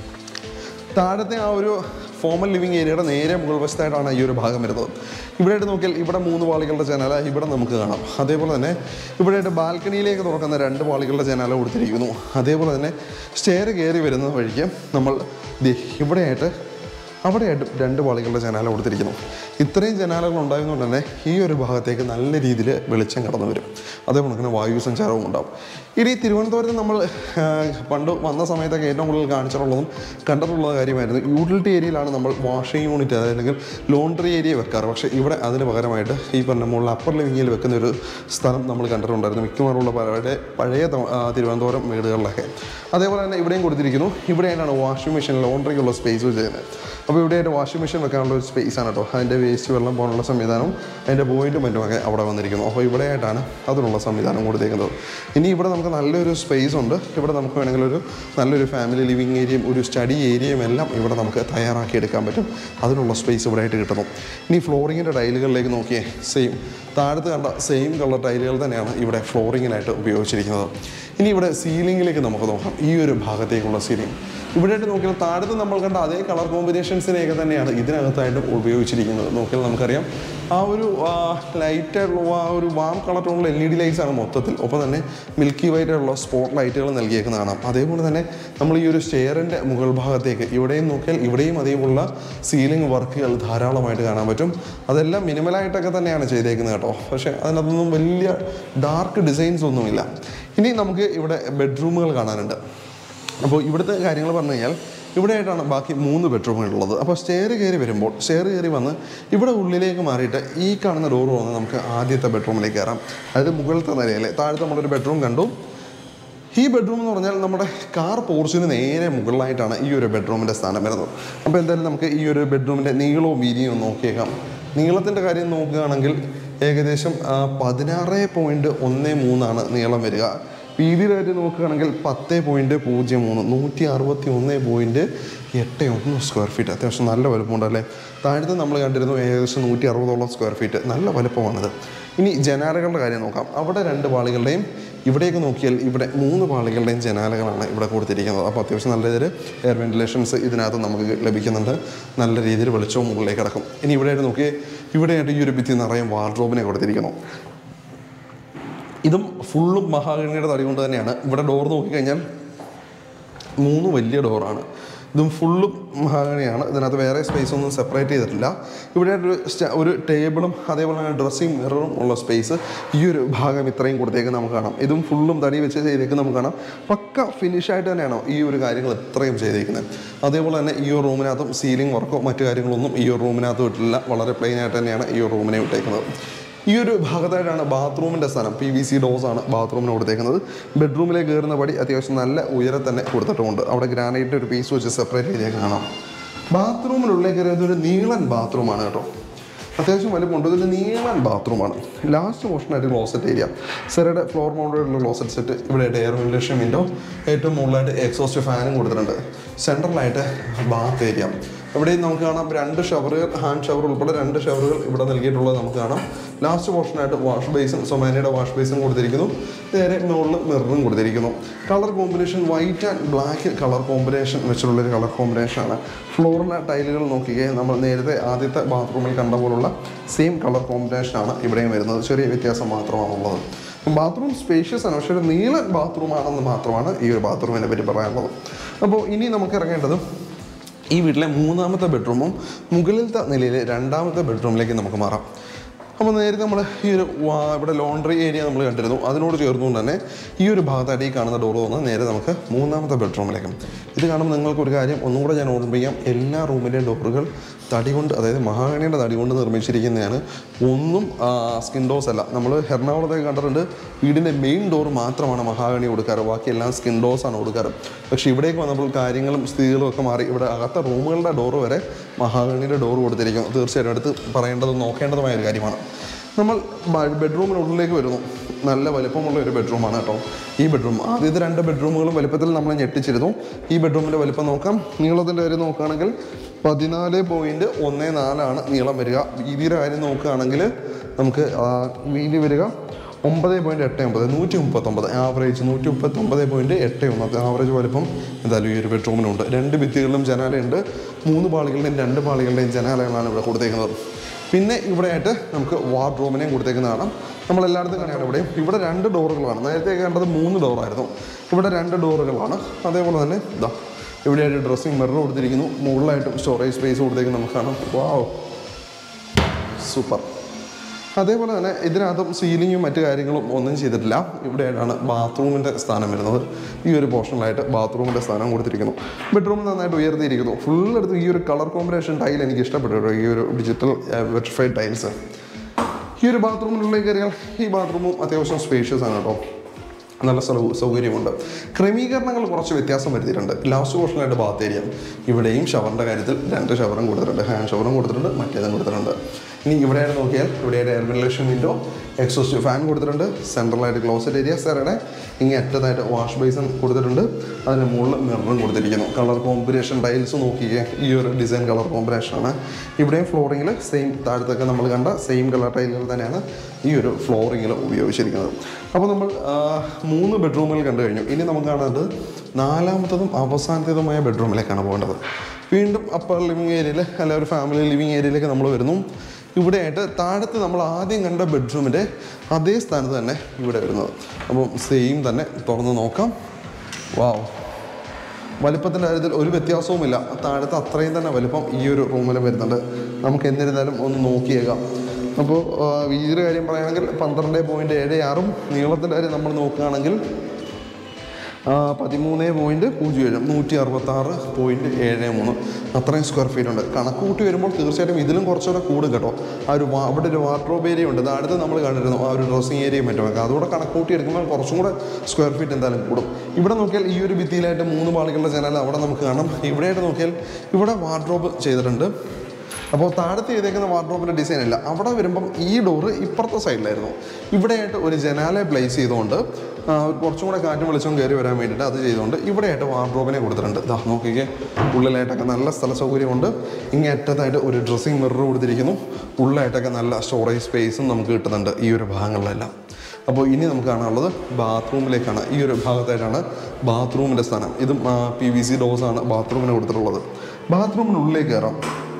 താഴത്തെ ആ ഒരു ഫോമൽ ലിവിങ് ഏരിയയുടെ നേരെ മുകൾ വശത്തായിട്ടാണ് ഈ ഒരു ഭാഗം വരുന്നത് ഇവിടെയായിട്ട് നോക്കിയാൽ ഇവിടെ മൂന്ന് പാളികളുടെ ജനാല ഇവിടെ നമുക്ക് കാണാം അതേപോലെ തന്നെ ഇവിടെയായിട്ട് ബാൽക്കണിയിലേക്ക് തുറക്കുന്ന രണ്ട് പാളികളുടെ ജനാല കൊടുത്തിരിക്കുന്നു അതേപോലെ തന്നെ സ്റ്റെയർ കയറി വരുന്ന വഴിക്ക് നമ്മൾ ദേ ഇവിടെയായിട്ട് അവിടെയായിട്ട് രണ്ട് പാളികളുടെ ജനാല കൊടുത്തിരിക്കുന്നു ഇത്രയും ജനാലകൾ ഉണ്ടായതുകൊണ്ട് തന്നെ ഈ ഒരു ഭാഗത്തേക്ക് നല്ല രീതിയിൽ വെളിച്ചം കടന്നു വരും അതേപോലെ തന്നെ വായു സഞ്ചാരവും ഉണ്ടാവും ഇനി തിരുവനന്തപുരത്ത് നമ്മൾ ആ, പണ്ട് വന്ന സമയത്തൊക്കെ ഏറ്റവും കൂടുതൽ കാണിച്ചിട്ടുള്ളതും കണ്ടിട്ടുള്ള കാര്യമായിരുന്നു യൂട്ടിലിറ്റി ഏരിയയിലാണ് നമ്മൾ വാഷിംഗ് യൂണിറ്റ് അതായത് അല്ലെങ്കിൽ ലോണ്ടറി ഏരിയ വെക്കാറ് പക്ഷേ ഇവിടെ അതിന് പകരമായിട്ട് ഈ പറഞ്ഞ മുകളിൽ അപ്പർ ലിവിങ്ങിൽ വെക്കുന്ന ഒരു സ്ഥലം നമ്മൾ കണ്ടിട്ടുണ്ടായിരുന്നു മിക്കവാറുള്ള പഴയ പഴയ ത- ആ, തിരുവനന്തപുരം വീടുകളിലൊക്കെ അതേപോലെ തന്നെ ഇവിടെയും കൊടുത്തിരിക്കുന്നു ഇവിടെയായിട്ടാണ് വാഷിംഗ് മെഷീൻ ലോണ്ടറിക്കുള്ള സ്പേസ് ചെയ്യുന്നത് അപ്പോൾ ഇവിടെയായിട്ട് വാഷിംഗ് മെഷീൻ വെക്കാനുള്ള ഒരു സ്പേസ് ആണ് കേട്ടോ അതിൻ്റെ വേസ്റ്റ് വെള്ളം പോകാനുള്ള സംവിധാനവും അതിൻ്റെ പോയിന്റും മറ്റുമൊക്കെ അവിടെ വന്നിരിക്കുന്നു അപ്പോൾ ഇവിടെയായിട്ടാണ് അതിനുള്ള സംവിധാനം കൊടുത്തേക്കുന്നത് ഇനി ഇവിടെ നമുക്ക് നല്ലൊരു സ്പേസ് ഉണ്ട് ഇവിടെ നമുക്ക് വേണമെങ്കിൽ ഒരു നല്ലൊരു ഫാമിലി ലിവിങ് ഏരിയയും ഒരു സ്റ്റഡി ഏരിയയും എല്ലാം ഇവിടെ നമുക്ക് തയ്യാറാക്കി എടുക്കാൻ പറ്റും അതിനുള്ള സ്പേസ് ഇവിടെ ആയിട്ട് കിട്ടുന്നു ഇനി ഫ്ലോറിങ്ങിൻ്റെ ടൈലുകളിലേക്ക് നോക്കിയേ സെയിം താഴത്ത് കണ്ട സെയിം കളർ ടൈലുകൾ തന്നെയാണ് ഇവിടെ ഫ്ലോറിങ്ങിനായിട്ട് ഉപയോഗിച്ചിരിക്കുന്നത് ഇനി ഇവിടെ സീലിങ്ങിലേക്ക് നമുക്ക് നോക്കാം ഈ ഒരു ഭാഗത്തേക്കുള്ള സീലിംഗ് ഇവിടെയായിട്ട് നോക്കിയാൽ താഴത്ത് നമ്മൾ കണ്ട അതേ കളർ കോമ്പിനേഷൻസിനെയൊക്കെ തന്നെയാണ് ഇതിനകത്തായിട്ട് ഉപയോഗിച്ചിരിക്കുന്നത് നോക്കിയാൽ നമുക്കറിയാം ആ ഒരു ലൈറ്റ് ആയിട്ടുള്ള ആ ഒരു വാം കളറിലുള്ള എൽ ഇ ഡി ലൈറ്റ്സ് ആണ് മൊത്തത്തിൽ ഒപ്പം തന്നെ മിൽക്കി വൈറ്റ് ആയിട്ടുള്ള സ്പോട്ട് ലൈറ്റുകൾ നൽകിയേക്കുന്ന കാണാം അതേപോലെ തന്നെ നമ്മൾ ഈ ഒരു സ്റ്റെയറിൻ്റെ മുകൾ ഭാഗത്തേക്ക് ഇവിടെയും നോക്കിയാൽ ഇവിടെയും അതേപോലുള്ള സീലിംഗ് വർക്കുകൾ ധാരാളമായിട്ട് കാണാൻ പറ്റും അതെല്ലാം മിനിമലായിട്ടൊക്കെ തന്നെയാണ് ചെയ്തേക്കുന്നത് കേട്ടോ പക്ഷേ അതിനകത്തൊന്നും വലിയ ഡാർക്ക് ഡിസൈൻസ് ഒന്നുമില്ല ഇനി നമുക്ക് ഇവിടെ ബെഡ്റൂമുകൾ കാണാനുണ്ട് അപ്പോൾ ഇവിടുത്തെ കാര്യങ്ങൾ പറഞ്ഞു കഴിഞ്ഞാൽ ഇവിടെയായിട്ടാണ് ബാക്കി മൂന്ന് ബെഡ്റൂമുകളുള്ളത് അപ്പോൾ സ്റ്റെയർ കയറി വരുമ്പോൾ സ്റ്റെയർ കയറി വന്ന് ഇവിടെ ഉള്ളിലേക്ക് മാറിയിട്ട് ഈ കാണുന്ന ഡോർ വന്ന് നമുക്ക് ആദ്യത്തെ ബെഡ്റൂമിലേക്ക് കയറാം അതായത് മുകളിലത്തെ നിലയിൽ താഴത്തെ നമ്മളൊരു ബെഡ്റൂം കണ്ടു ഈ ബെഡ്റൂം എന്ന് പറഞ്ഞാൽ നമ്മുടെ കാർ പോർച്ചിന് നേരെ മുകളിലായിട്ടാണ് ഈ ഒരു ബെഡ്റൂമിൻ്റെ സ്ഥാനം വരുന്നത് അപ്പോൾ എന്തായാലും നമുക്ക് ഈ ഒരു ബെഡ്റൂമിൻ്റെ നീളവും വീതിയും ഒന്ന് നോക്കിയേക്കാം നീളത്തിൻ്റെ കാര്യം നോക്കുകയാണെങ്കിൽ ഏകദേശം പതിനാറ് പോയിൻറ്റ് ഒന്ന് മൂന്നാണ് നീളം വരിക വീതിയുടെ കാര്യം നോക്കുകയാണെങ്കിൽ പത്ത് പോയിൻറ്റ് പൂജ്യം മൂന്ന് നൂറ്റി അറുപത്തി ഒന്ന് പോയിൻറ്റ് എട്ട് ഒന്ന് സ്ക്വയർ ഫീറ്റ് അത്യാവശ്യം നല്ല വലുപ്പമുണ്ട് അല്ലേ താഴത്ത് നമ്മൾ കണ്ടിരുന്നു ഏകദേശം നൂറ്റി അറുപതോളം സ്ക്വയർ ഫീറ്റ് നല്ല വലുപ്പമാണിത് ഇനി ജനാലകളുടെ കാര്യം നോക്കാം അവിടെ രണ്ട് പാളികളുടെയും ഇവിടേക്ക് നോക്കിയാൽ ഇവിടെ മൂന്ന് പാളികളുടെയും ജനാലകളാണ് ഇവിടെ കൊടുത്തിരിക്കുന്നത് അപ്പോൾ അത്യാവശ്യം നല്ല രീതിയിൽ എയർ വെന്റിലേഷൻസ് ഇതിനകത്ത് നമുക്ക് ലഭിക്കുന്നുണ്ട് നല്ല രീതിയിൽ വെളിച്ചവും മുകളിലേക്ക് കിടക്കും ഇനി ഇവിടെയായിട്ട് നോക്കിയേ ഇവിടെയായിട്ട് ഈ ഒരു ഭിത്തി നിറയെ വാർഡ്രോബിനെ കൊടുത്തിരിക്കുന്നു ഇതും ഫുള്ളും മഹാഗണിയുടെ തടി കൊണ്ട് തന്നെയാണ് ഇവിടെ ഡോർ നോക്കിക്കഴിഞ്ഞാൽ മൂന്ന് വലിയ ഡോറാണ് ഇതും ഫുള്ളും മഹാഗണിയാണ് ഇതിനകത്ത് വേറെ സ്പേസ് ഒന്നും സെപ്പറേറ്റ് ചെയ്തിട്ടില്ല ഇവിടെ ഒരു സ്റ്റ- ഒരു ടേബിളും അതേപോലെ തന്നെ ഡ്രസ്സിങ് മിററും ഉള്ള സ്പേസ് ഈ ഒരു ഭാഗം ഇത്രയും കൊടുത്തേക്ക് നമുക്ക് കാണാം ഇതും ഫുള്ളും തടി വെച്ച് ചെയ്തേക്ക് നമുക്ക് കാണാം പക്ക ഫിനിഷ് ആയിട്ട് തന്നെയാണ് ഈ ഒരു കാര്യങ്ങൾ ഇത്രയും ചെയ്തേക്കുന്നത് അതേപോലെ തന്നെ ഈ ഒരു റൂമിനകത്തും സീലിംഗ് വർക്കോ മറ്റു കാര്യങ്ങളൊന്നും ഈ ഒരു റൂമിനകത്ത് വിട്ടില്ല വളരെ പ്ലെയിൻ ആയിട്ട് തന്നെയാണ് ഈ ഒരു റൂമിനെ വിട്ടേക്കുന്നത് ഈ ഒരു ഭാഗത്തായിട്ടാണ് ബാത്റൂമിൻ്റെ സ്ഥാനം പി വി സി ഡോസ് ആണ് ബാത്റൂമിന് കൊടുത്തേക്കുന്നത് ബെഡ്റൂമിലേക്ക് കയറുന്ന പടി അത്യാവശ്യം നല്ല ഉയരം തന്നെ കൊടുത്തിട്ടുമുണ്ട് അവിടെ ഗ്രാനൈറ്റ് ഒരു പീസ് വെച്ച് സെപ്പറേറ്റ് ചെയ്തേ കാണാം ബാത്റൂമിനുള്ളിൽ കയറിയത് ഒരു നീളൻ ബാത്റൂമാണ് കേട്ടോ അത്യാവശ്യം വലുപ്പമുണ്ട് ഇതൊരു നീളൻ ബാത്റൂമാണ് ലാസ്റ്റ് പോർഷനായിട്ട് ക്ലോസറ്റ് ഏരിയ സെറയുടെ ഫ്ലോർ മൗണ്ടഡുള്ള ക്ലോസറ്റ് സെറ്റ് ഇവിടെ എയർ വെന്റിലേഷൻ വിൻഡോ ഏറ്റവും മുകളിലായിട്ട് എക്സോസ്റ്റ് ഫാനും കൊടുത്തിട്ടുണ്ട് സെൻട്രലായിട്ട് ബാത്ത് ഏരിയ ഇവിടെയും നമുക്ക് കാണാം രണ്ട് ഷവറുകൾ ഹാൻഡ് ഷവർ ഉൾപ്പെടെ രണ്ട് ഷവറുകൾ ഇവിടെ നൽകിയിട്ടുള്ളത് നമുക്ക് കാണാം ലാസ്റ്റ് പോർഷനായിട്ട് വാഷ് ബേസിൻ സൊമാനയുടെ വാഷ് ബേസിൻ കൊടുത്തിരിക്കുന്നു നേരെ മുകളിൽ മിററും കൊടുത്തിരിക്കുന്നു colour combination white and black colour combination വെച്ചിട്ടുള്ളൊരു കളർ കോമ്പിനേഷനാണ് ഫ്ലോറിലെ ടൈലുകൾ നോക്കുകയും നമ്മൾ നേരത്തെ ആദ്യത്തെ ബാത്റൂമിൽ കണ്ട പോലുള്ള സെയിം കളർ കോമ്പിനേഷനാണ് ഇവിടെയും വരുന്നത് ചെറിയ വ്യത്യാസം മാത്രമാണുള്ളത് ബാത്റൂം സ്പേഷ്യസ് ആണ് പക്ഷേ ഒരു നീളൻ ബാത്റൂം ആണെന്ന് മാത്രമാണ് ഈ ഒരു ബാത്റൂമിനെ പറ്റി പറയാനുള്ളത് അപ്പോൾ ഇനി നമുക്ക് ഇറങ്ങേണ്ടത് ഈ വീട്ടിലെ മൂന്നാമത്തെ ബെഡ്റൂമും മുകളിലത്തെ നിലയിലെ രണ്ടാമത്തെ ബെഡ്റൂമിലേക്ക് നമുക്ക് മാറാം അപ്പോൾ നേരത്തെ നമ്മൾ ഈ ഒരു വാ- ഇവിടെ ലോണ്ടറി ഏരിയ നമ്മൾ കണ്ടിരുന്നു അതിനോട് ചേർന്നുകൊണ്ട് തന്നെ ഈ ഒരു ഭാഗത്തായിട്ട് ഈ കാണുന്ന ഡോർ വന്ന് നേരെ നമുക്ക് മൂന്നാമത്തെ ബെഡ്റൂമിലേക്ക് ഇത് കാണുമ്പോൾ നിങ്ങൾക്ക് ഒരു കാര്യം ഒന്നും കൂടെ ഞാൻ ഓർമ്മിപ്പിക്കാം എല്ലാ റൂമിലെയും ഡോറുകൾ തടി കൊണ്ട് അതായത് മഹാഗണിയുടെ തടി കൊണ്ട് നിർമ്മിച്ചിരിക്കുന്നതാണ് ഒന്നും സ്കിൻ ഡോസ് അല്ല നമ്മൾ എറണാകുളത്തേക്ക് കണ്ടിട്ടുണ്ട് വീടിൻ്റെ മെയിൻ ഡോർ മാത്രമാണ് മഹാഗണി കൊടുക്കാറ് ബാക്കി എല്ലാം സ്കിൻ ഡോസ് ആണ് കൊടുക്കാറ് പക്ഷേ ഇവിടേക്ക് വന്നപ്പോൾ കാര്യങ്ങളും സ്ഥിതികളും ഒക്കെ മാറി ഇവിടെ അകത്ത റൂമുകളുടെ ഡോറ് വരെ മഹാഗണിയുടെ ഡോർ കൊടുത്തിരിക്കുന്നു തീർച്ചയായിട്ടും അടുത്ത് പറയേണ്ടതും നോക്കേണ്ടതുമായ ഒരു കാര്യമാണ് നമ്മൾ ബ- ബെഡ്റൂമിനുള്ളിലേക്ക് വരുന്നു നല്ല വലിപ്പമുള്ള ഒരു ബെഡ്റൂമാണ് കേട്ടോ ഈ ബെഡ്റൂം ആദ്യത്തെ രണ്ട് ബെഡ്റൂമുകളും വലിപ്പത്തിൽ നമ്മൾ ഞെട്ടിച്ചിരുന്നു ഈ ബെഡ്റൂമിൻ്റെ വലിപ്പം നോക്കാം നീളത്തിൻ്റെ കാര്യം നോക്കുകയാണെങ്കിൽ പതിനാല് പോയിൻറ്റ് ഒന്ന് നാലാണ് നീളം വരിക വീതിയുടെ കാര്യം നോക്കുകയാണെങ്കിൽ നമുക്ക് ആ, വീതി വരിക ഒമ്പത് പോയിൻറ്റ് എട്ട് ഒമ്പത് നൂറ്റി മുപ്പത്തൊമ്പത് ആവറേജ് നൂറ്റി മുപ്പത്തൊമ്പത് പോയിൻറ്റ് എട്ട് ഒന്ന് ആവറേജ് വലിപ്പം എന്തായാലും ഈ ഒരു ബെഡ്റൂമിനുണ്ട് രണ്ട് ഭിത്തികളിലും ജനാലയുണ്ട് മൂന്ന് പാളികളുടെയും രണ്ട് പാളികളുടെയും ജനാലകളാണ് ഇവിടെ കൊടുത്തേക്കുന്നത് പിന്നെ ഇവിടെയായിട്ട് നമുക്ക് വാർഡ്രോമിനെയും കൊടുത്തേക്കുന്നതാണ് നമ്മൾ എല്ലായിടത്തും കാണാൻ ഇവിടെയും ഇവിടെ രണ്ട് ഡോറുകളാണ് നേരത്തെ കണ്ടത് മൂന്ന് ഡോറായിരുന്നു ഇവിടെ രണ്ട് ഡോറുകളാണ് അതേപോലെ തന്നെ ഇതാ ഇവിടെയായിട്ട് ഡ്രസ്സിങ് മിറർ കൊടുത്തിരിക്കുന്നു മുകളിലായിട്ടും സ്റ്റോറേജ് സ്പേസ് കൊടുത്തേക്ക് നമുക്ക് കാണാം വാവ് സൂപ്പർ അതേപോലെ തന്നെ ഇതിനകത്തും സീലിങ്ങും മറ്റു കാര്യങ്ങളും ഒന്നും ചെയ്തിട്ടില്ല ഇവിടെയായിട്ടാണ് ബാത്റൂമിൻ്റെ സ്ഥാനം വരുന്നത് ഈ ഒരു പോർഷനിലായിട്ട് ബാത്റൂമിൻ്റെ സ്ഥാനം കൊടുത്തിരിക്കുന്നു ബെഡ്റൂം നന്നായിട്ട് ഉയർത്തിയിരിക്കുന്നു ഫുൾ എടുത്ത് ഈ ഒരു കളർ കോമ്പിനേഷൻ ടൈൽ എനിക്ക് ഇഷ്ടപ്പെട്ടു കേട്ടോ ഈ ഒരു ഡിജിറ്റൽ വെട്രിഫൈഡ് ടൈൽസ് ഈ ഒരു ബാത്റൂമിനുള്ളിലേക്ക് കയറിയാൽ ഈ ബാത്റൂമും അത്യാവശ്യം സ്പേഷ്യസ് ആണ് കേട്ടോ നല്ല സ്ഥലവും സൗകര്യമുണ്ട് ക്രമീകരണങ്ങൾ കുറച്ച് വ്യത്യാസം വരുത്തിയിട്ടുണ്ട് ലാസ്റ്റ് പോർഷനായിട്ട് ബാത്ത് ഏരിയ ഇവിടെയും ഷവറിൻ്റെ കാര്യത്തിൽ രണ്ട് ഷവറും കൊടുത്തിട്ടുണ്ട് ഹാൻഡ് ഷവറും കൊടുത്തിട്ടുണ്ട് മറ്റേതും കൊടുത്തിട്ടുണ്ട് ഇനി ഇവിടെയായിട്ട് നോക്കിയാൽ ഇവിടെയായിട്ട് air ventilation window exhaust fan കൊടുത്തിട്ടുണ്ട് സെൻട്രലായിട്ട് ക്ലോസറ്റ് ഏരിയ സാറുടെ ഇങ്ങനെ അറ്റത്തായിട്ട് വാഷ് ബേസിൻ കൊടുത്തിട്ടുണ്ട് അതിന് മുകളിൽ മിററും കൊടുത്തിരിക്കുന്നു കളർ കോമ്പിനേഷൻ ടൈൽസ് നോക്കിയേ ഈ ഒരു ഡിസൈൻ കളർ കോമ്പിനേഷനാണ് ഇവിടെയും ഫ്ലോറിങ്ങിൽ സെയിം താഴത്തൊക്കെ നമ്മൾ കണ്ട സെയിം കളർ ടൈലുകൾ തന്നെയാണ് ഈ ഒരു ഫ്ലോറിങ്ങിൽ ഉപയോഗിച്ചിരിക്കുന്നത് അപ്പോൾ നമ്മൾ ആ, മൂന്ന് ബെഡ്റൂമുകൾ കണ്ടു കഴിഞ്ഞു ഇനി നമുക്ക് കാണുന്നത് നാലാമത്തതും അവസാനത്തേതുമായ ബെഡ്റൂമിലേക്കാണ് പോകേണ്ടത് വീണ്ടും അപ്പർ ലിവിങ് ഏരിയയിൽ അല്ല ഒരു ഫാമിലി ലിവിങ് ഏരിയയിലേക്ക് നമ്മൾ വരുന്നു ഇവിടെയായിട്ട് താഴത്ത് നമ്മൾ ആദ്യം കണ്ട ബെഡ്റൂമിൻ്റെ അതേ സ്ഥാനത്ത് തന്നെ ഇവിടെ വരുന്നത് അപ്പം സെയിം തന്നെ തുറന്ന് നോക്കാം വാവ് വലിപ്പത്തിൻ്റെ കാര്യത്തിൽ ഒരു വ്യത്യാസവുമില്ല താഴത്തെ അത്രയും തന്നെ വലിപ്പം ഈ ഒരു റൂമിൽ വരുന്നുണ്ട് നമുക്ക് എന്നിരുന്നാലും ഒന്ന് നോക്കിയേക്കാം അപ്പോൾ വീതിയുടെ കാര്യം പറയുകയാണെങ്കിൽ പന്ത്രണ്ട് പോയിൻറ്റ് ഏഴ് ആറും നീളത്തിൻ്റെ കാര്യം നമ്മൾ നോക്കുകയാണെങ്കിൽ ആ, പതിമൂന്ന് പോയിൻറ്റ് പൂജ്യം ഏഴ് നൂറ്റി അറുപത്താറ് പോയിൻറ്റ് ഏഴ് മൂന്ന് അത്രയും സ്ക്വയർ ഫീറ്റ് ഉണ്ട് കണക്ക് കൂട്ടി വരുമ്പോൾ തീർച്ചയായിട്ടും ഇതിലും കുറച്ചുകൂടെ കൂടും കേട്ടോ ആ ഒരു വാ- അവിടെ ഒരു വാർഡ്രോബ് ഏരിയ ഉണ്ട് അടുത്ത് നമ്മൾ കണ്ടിരുന്നു ആ ഒരു ഡ്രസ്സിങ് ഏരിയയും മറ്റുമൊക്കെ അതുകൂടെ കണക്ക് കൂട്ടി എടുക്കുമ്പോൾ കുറച്ചും കൂടെ സ്ക്വയർ ഫീറ്റ് എന്തായാലും കൂടും ഇവിടെ നോക്കിയാൽ ഈ ഒരു ഭിത്തിയിലായിട്ട് മൂന്ന് പാളികളുടെ ജനൽ അവിടെ നമുക്ക് കാണാം ഇവിടെയായിട്ട് നോക്കിയാൽ ഇവിടെ വാർഡ്രോബ് ചെയ്തിട്ടുണ്ട് അപ്പോൾ താഴത്ത് ചെയ്തേക്കുന്ന വാർഡ്രോബിൻ്റെ ഡിസൈൻ ഇല്ല അവിടെ വരുമ്പം ഈ ഡോറ് ഇപ്പുറത്തെ സൈഡിലായിരുന്നു ഇവിടെയായിട്ട് ഒരു ജനാലെ പ്ലേസ് ചെയ്തുകൊണ്ട് ആ, കുറച്ചും കൂടെ കാറ്റും വെളിച്ചവും കയറി വരാൻ വേണ്ടിയിട്ട് അത് ചെയ്തുകൊണ്ട് ഇവിടെയായിട്ട് വാർഡ്രോബിനെ കൊടുത്തിട്ടുണ്ട് ഇതാ നോക്കിക്കേ ഉള്ളിലായിട്ടൊക്കെ നല്ല സ്ഥല സൗകര്യമുണ്ട് ഇങ്ങേ അറ്റത്തായിട്ട് ഒരു ഡ്രസ്സിങ് മിറർ കൊടുത്തിരിക്കുന്നു ഉള്ളിലായിട്ടൊക്കെ നല്ല സ്റ്റോറേജ് സ്പേസും നമുക്ക് കിട്ടുന്നുണ്ട് ഈ ഒരു ഭാഗങ്ങളിലെല്ലാം അപ്പോൾ ഇനി നമുക്ക് കാണാനുള്ളത് ബാത്റൂമിലേക്കാണ് ഈ ഒരു ഭാഗത്തായിട്ടാണ് ബാത്റൂമിൻ്റെ സ്ഥാനം ഇതും പി വി സി ഡോസാണ് ബാത്റൂമിന് കൊടുത്തിട്ടുള്ളത് ബാത്റൂമിനുള്ളിലേക്ക് കയറാം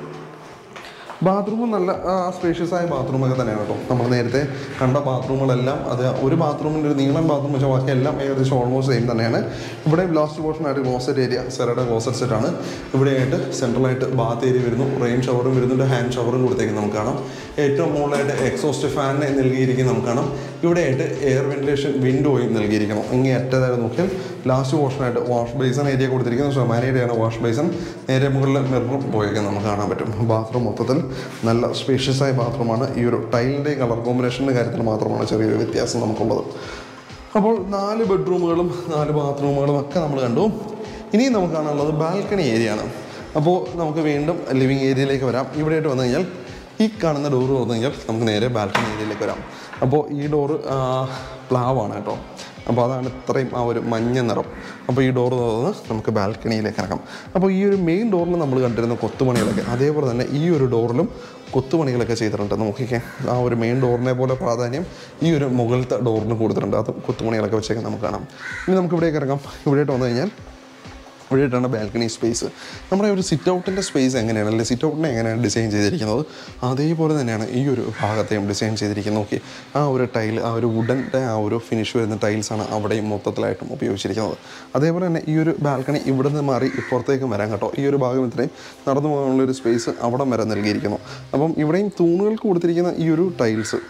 ബാത്റൂം നല്ല സ്പേഷ്യസ് ആയ ബാത്റൂമൊക്കെ തന്നെയാണ് കേട്ടോ നമ്മൾ നേരത്തെ കണ്ട ബാത്റൂമുകളെല്ലാം അത് ഒരു ബാത്റൂമിൻ്റെ ഒരു നീളം ബാത്റൂം വെച്ചാൽ ബാക്കി എല്ലാം ഏകദേശം ഓൾമോസ്റ്റ് സെയിം തന്നെയാണ് ഇവിടെ ലാസ്റ്റ് പോർഷനായിട്ട് ക്ലോസറ്റ് ഏരിയ സെറയുടെ ക്ലോസറ്റ് സെറ്റാണ് ഇവിടെയായിട്ട് സെൻട്രലായിട്ട് ബാത്ത് ഏരിയ വരുന്നു റെയിൻ ഷവറും വരുന്നുണ്ട് ഹാൻഡ് ഷവറും കൊടുത്തേക്ക് നമുക്ക് കാണാം ഏറ്റവും മുകളിലായിട്ട് എക്സോസ്റ്റ് ഫാനിനെ നൽകിയിരിക്കുന്നത് നമുക്ക് കാണാം ഇവിടെയായിട്ട് എയർ വെന്റിലേഷൻ വിൻഡോയും നൽകിയിരിക്കണം ഇങ്ങനെ അറ്റതായിട്ട് നോക്കിയാൽ ലാസ്റ്റ് പോർഷനായിട്ട് വാഷ് ബേസൺ ഏരിയ കൊടുത്തിരിക്കുന്നത് ഷൊമാൻ ഏരിയയാണ് വാഷ് ബേസൺ നേരെ മുകളിൽ മിററും പോയൊക്കെ നമുക്ക് കാണാൻ പറ്റും ബാത്റൂം മൊത്തത്തിൽ നല്ല സ്പേഷ്യസ് ആയ ബാത്റൂമാണ് ഈ ഒരു ടൈലിൻ്റെ കളർ കോമ്പിനേഷൻ്റെ കാര്യത്തിൽ മാത്രമാണ് ചെറിയൊരു വ്യത്യാസം നമുക്കുള്ളത് അപ്പോൾ നാല് ബെഡ്റൂമുകളും നാല് ബാത്റൂമുകളും ഒക്കെ നമ്മൾ കണ്ടു ഇനിയും നമുക്ക് കാണാനുള്ളത് ബാൽക്കണി ഏരിയ ആണ് അപ്പോൾ നമുക്ക് വീണ്ടും ലിവിങ് ഏരിയയിലേക്ക് വരാം ഇവിടെയായിട്ട് വന്നു കഴിഞ്ഞാൽ ഈ കാണുന്ന ഡോറ് തുറന്നു കഴിഞ്ഞാൽ നമുക്ക് നേരെ ബാൽക്കണി ഏരിയയിലേക്ക് വരാം അപ്പോൾ ഈ ഡോറ് പ്ലാവാണ് കേട്ടോ അപ്പോൾ അതാണ് ഇത്രയും ആ ഒരു മഞ്ഞ നിറം അപ്പോൾ ഈ ഡോറ് തുറന്ന് നമുക്ക് ബാൽക്കണിയിലേക്ക് ഇറങ്ങാം അപ്പോൾ ഈ ഒരു മെയിൻ ഡോറിൽ നമ്മൾ കണ്ടിരുന്ന കൊത്തുപണികളൊക്കെ അതേപോലെ തന്നെ ഈ ഒരു ഡോറിലും കൊത്തുപണികളൊക്കെ ചെയ്തിട്ടുണ്ട് നോക്കിക്കേ ആ ഒരു മെയിൻ ഡോറിനെ പോലെ പ്രാധാന്യം ഈ ഒരു മുകളിലത്തെ ഡോറിന് കൊടുത്തിട്ടുണ്ട് അത് കൊത്തുപണികളൊക്കെ വെച്ചൊക്കെ നമുക്ക് കാണാം ഇനി നമുക്ക് ഇവിടേക്ക് ഇറങ്ങാം ഇവിടെയായിട്ട് വന്നു കഴിഞ്ഞാൽ ഇവിടെയായിട്ടാണ് ബാൽക്കണി സ്പേസ് നമ്മുടെ ഒരു സിറ്റ് ഔട്ടിൻ്റെ സ്പേസ് എങ്ങനെയാണ് അല്ലെങ്കിൽ സിറ്റ് ഔട്ടിനെ എങ്ങനെയാണ് ഡിസൈൻ ചെയ്തിരിക്കുന്നത് അതേപോലെ തന്നെയാണ് ഈ ഒരു ഭാഗത്തെയും ഡിസൈൻ ചെയ്തിരിക്കുന്നത് നോക്കി ആ ഒരു ടൈൽ ആ ഒരു വുഡൻ്റെ ആ ഒരു ഫിനിഷ് വരുന്ന ടൈൽസാണ് അവിടെയും മൊത്തത്തിലായിട്ടും ഉപയോഗിച്ചിരിക്കുന്നത് അതേപോലെ തന്നെ ഈ ഒരു ബാൽക്കണി ഇവിടെ നിന്ന് മാറി ഇപ്പുറത്തേക്കും വരാൻ കേട്ടോ ഈ ഒരു ഭാഗം ഇത്രയും നടന്നു പോകാനുള്ള ഒരു സ്പേസ് അവിടെ വരെ നൽകിയിരിക്കുന്നു അപ്പം ഇവിടെയും തൂണുകൾക്ക് കൊടുത്തിരിക്കുന്ന ഈ ഒരു ടൈൽസ്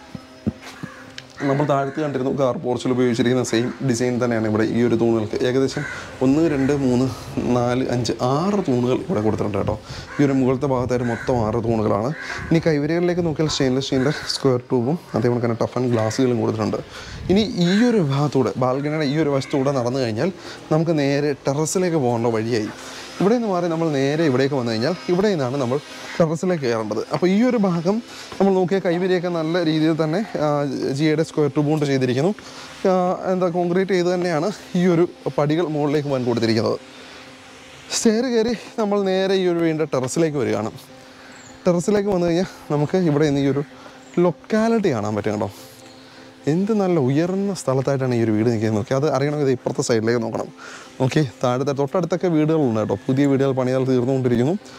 നമ്മൾ താഴത്ത് കണ്ടിരുന്നു കാർ പോർച്ചിൽ ഉപയോഗിച്ചിരിക്കുന്ന സെയിം ഡിസൈൻ തന്നെയാണ് ഇവിടെ ഈ ഒരു തൂണുകൾക്ക് ഏകദേശം ഒന്ന് രണ്ട് മൂന്ന് നാല് അഞ്ച് ആറ് തൂണുകൾ ഇവിടെ കൊടുത്തിട്ടുണ്ട് കേട്ടോ ഈ ഒരു മുകളിലത്തെ ഭാഗത്തായിട്ട് മൊത്തം ആറ് തൂണുകളാണ് ഇനി കൈവരികളിലേക്ക് നോക്കിയാൽ സ്റ്റെയിൻലെസ് സ്റ്റീലിൻ്റെ സ്ക്വയർ ട്യൂബും അതേപോലെ തന്നെ ടഫ് ആൻഡ് ഗ്ലാസ്സുകളും കൊടുത്തിട്ടുണ്ട് ഇനി ഈ ഒരു ഭാഗത്തൂടെ ബാൽക്കണിയുടെ ഈ ഒരു വശത്തൂടെ നടന്നു കഴിഞ്ഞാൽ നമുക്ക് നേരെ ടെറസിലേക്ക് പോകേണ്ട വഴിയായി ഇവിടെ നിന്ന് മാറി നമ്മൾ നേരെ ഇവിടേക്ക് വന്നു കഴിഞ്ഞാൽ ഇവിടെ നിന്നാണ് നമ്മൾ ടെറസിലേക്ക് കയറേണ്ടത് അപ്പോൾ ഈ ഒരു ഭാഗം നമ്മൾ നോക്കിയ കൈവരിയൊക്കെ നല്ല രീതിയിൽ തന്നെ ജിയുടെ സ്ക്വയർ ട്യൂബ് കൊണ്ട് ചെയ്തിരിക്കുന്നു ആ, എന്താ കോൺക്രീറ്റ് ചെയ്ത് തന്നെയാണ് ഈ ഒരു പടികൾ മുകളിലേക്ക് പോകാൻ കൊടുത്തിരിക്കുന്നത് സ്റ്റെയർ കയറി നമ്മൾ നേരെ ഈ ഒരു വീണ്ടും ടെറസിലേക്ക് വരികയാണ് ടെറസിലേക്ക് വന്നു കഴിഞ്ഞാൽ നമുക്ക് ഇവിടെ നിന്ന് ഈ ഒരു ലൊക്കാലിറ്റി കാണാൻ പറ്റും കേട്ടോ എന്ത് നല്ല ഉയർന്ന സ്ഥലത്തായിട്ടാണ് ഈ ഒരു വീട് നിൽക്കുന്നത് നോക്കി അത് അറിയണമെങ്കിൽ ഇത് ഇപ്പുറത്തെ സൈഡിലേക്ക് നോക്കണം ഓക്കെ താഴത്തെ തൊട്ടടുത്തൊക്കെ വീടുകളുണ്ട് കേട്ടോ പുതിയ വീടുകൾ പണിയാൽ തീർന്നുകൊണ്ടിരിക്കുന്നു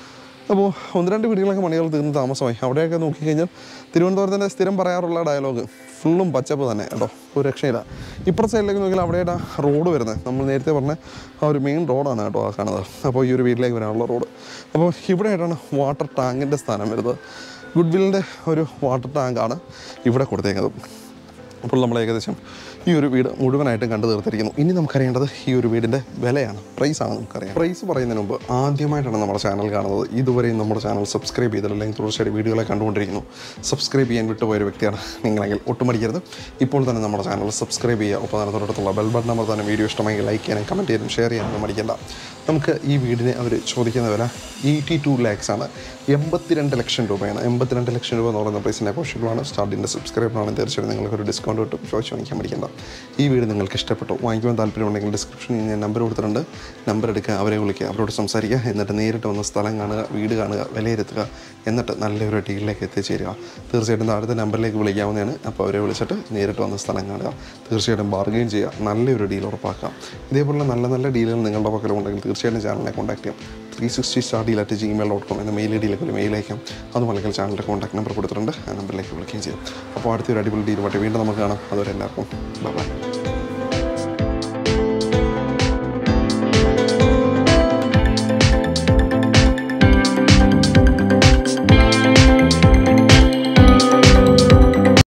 അപ്പോൾ ഒന്ന് രണ്ട് വീടുകളൊക്കെ പണികൾ തീർന്ന് താമസമായി അവിടെയൊക്കെ നോക്കിക്കഴിഞ്ഞാൽ തിരുവനന്തപുരത്തിൻ്റെ സ്ഥിരം പറയാറുള്ള ഡയലോഗ് ഫുള്ളും പച്ചപ്പ് തന്നെ കേട്ടോ ഒരു രക്ഷയില്ല ഇപ്പുറത്തെ സൈഡിലേക്ക് നോക്കിയാൽ അവിടെയായിട്ട് റോഡ് വരുന്നത് നമ്മൾ നേരത്തെ പറഞ്ഞ ആ ഒരു മെയിൻ റോഡാണ് കേട്ടോ ആ കാണുന്നത് അപ്പോൾ ഈ ഒരു വീട്ടിലേക്ക് വരാനുള്ള റോഡ് അപ്പോൾ ഇവിടെയായിട്ടാണ് വാട്ടർ ടാങ്കിൻ്റെ സ്ഥാനം വരുന്നത് ഗുഡ്വില്ലിൻ്റെ ഒരു വാട്ടർ ടാങ്കാണ് ഇവിടെ കൊടുത്തേക്കുന്നത് അപ്പോൾ നമ്മൾ ഏകദേശം ഈ ഒരു വീട് മുഴുവനായിട്ടും കണ്ടു തീർത്തിരിക്കുന്നു ഇനി നമുക്കറിയേണ്ടത് ഈ ഒരു വീടിൻ്റെ വിലയാണ് പ്രൈസാണ് നമുക്കറിയാം പ്രൈസ് പറയുന്നതിന് മുമ്പ് ആദ്യമായിട്ടാണ് നമ്മുടെ ചാനൽ കാണുന്നത് ഇതുവരെയും നമ്മുടെ ചാനൽ സബ്സ്ക്രൈബ് ചെയ്തില്ല അല്ലെങ്കിൽ തുടർച്ചയായിട്ട് വീഡിയോകളെ കണ്ടുകൊണ്ടിരിക്കുന്നു സബ്സ്ക്രൈബ് ചെയ്യാൻ വിട്ടുപോയ ഒരു വ്യക്തിയാണ് നിങ്ങളെങ്കിൽ ഒട്ടും മടിക്കരുത് ഇപ്പോൾ തന്നെ നമ്മുടെ ചാനൽ സബ്സ്ക്രൈബ് ചെയ്യുക ഒപ്പം തന്നെ തൊട്ടടുത്തുള്ള ബെൽ ബട്ടൺ നമ്പർ തന്നെ വീഡിയോ ഇഷ്ടമെങ്കിൽ ലൈക്ക് ചെയ്യാനും കമൻറ്റ് ചെയ്യാനും ഷെയർ ചെയ്യാനും മടിക്കേണ്ട നമുക്ക് ഈ വീടിന് അവർ ചോദിക്കുന്ന വില എയ്റ്റി ടു ലാക്സ് ആണ് എൺപത്തിരണ്ട് ലക്ഷം രൂപയാണ് എൺപത്തിരണ്ട് ലക്ഷം രൂപ എന്ന് പറയുന്ന പ്രൈസിന് നെഗോഷ്യബിളാണ് സ്റ്റാർട്ടിൻ്റെ സബ്സ്ക്രൈബറാണ് തീർച്ചയായിട്ടും നിങ്ങൾക്ക് ഒരു ഡിസ്കൗണ്ട് കിട്ടും ചോദിച്ച് വാങ്ങിക്കാൻ പഠിക്കേണ്ട ഈ വീട് നിങ്ങൾക്ക് ഇഷ്ടപ്പെട്ടു വാങ്ങിക്കുവാൻ താല്പര്യമുണ്ടെങ്കിൽ ഡിസ്ക്രിപ്ഷനിൽ ഞാൻ നമ്പർ കൊടുത്തിട്ടുണ്ട് നമ്പർ എടുക്കുക അവരെ വിളിക്കുക അവരോട് സംസാരിക്കുക എന്നിട്ട് നേരിട്ട് വന്ന് സ്ഥലം കാണുക വീട് കാണുക വിലയിരുത്തുക എന്നിട്ട് നല്ലൊരു ഡീലിലേക്ക് എത്തിച്ചേരുക തീർച്ചയായിട്ടും താഴത്തെ നമ്പറിലേക്ക് വിളിക്കാവുന്നതാണ് അപ്പോൾ അവരെ വിളിച്ചിട്ട് നേരിട്ട് വന്ന് സ്ഥലം കാണുക തീർച്ചയായിട്ടും ബാർഗെയിൻ ചെയ്യുക നല്ലൊരു ഡീൽ ഉറപ്പാക്കാം ഇതേപോലെ നല്ല നല്ല ഡീലുകൾ നിങ്ങളുടെ പക്കലുണ്ടെങ്കിൽ തീർച്ചയായിട്ടും ചാനലിനെ കോൺടാക്ട് ചെയ്യാം three sixty star deal at Gmail dot com എന്ന മെയിൽ ഐ ഡിയിലേക്ക് ഒരു മെയിൽ അയക്കാം അതുമല്ലെങ്കിൽ ചാനലിൻ്റെ കോൺടാക്ട് നമ്പർ കൊടുത്തിട്ടുണ്ട് ആ നമ്പറിലേക്ക് വിളിക്കുകയും ചെയ്യാം അപ്പോൾ അടുത്തൊരു അടിപൊളി ഡീലുമായിട്ട് വീണ്ടും നമുക്ക് കാണാം അതുവരെ എല്ലാവർക്കും ബൈ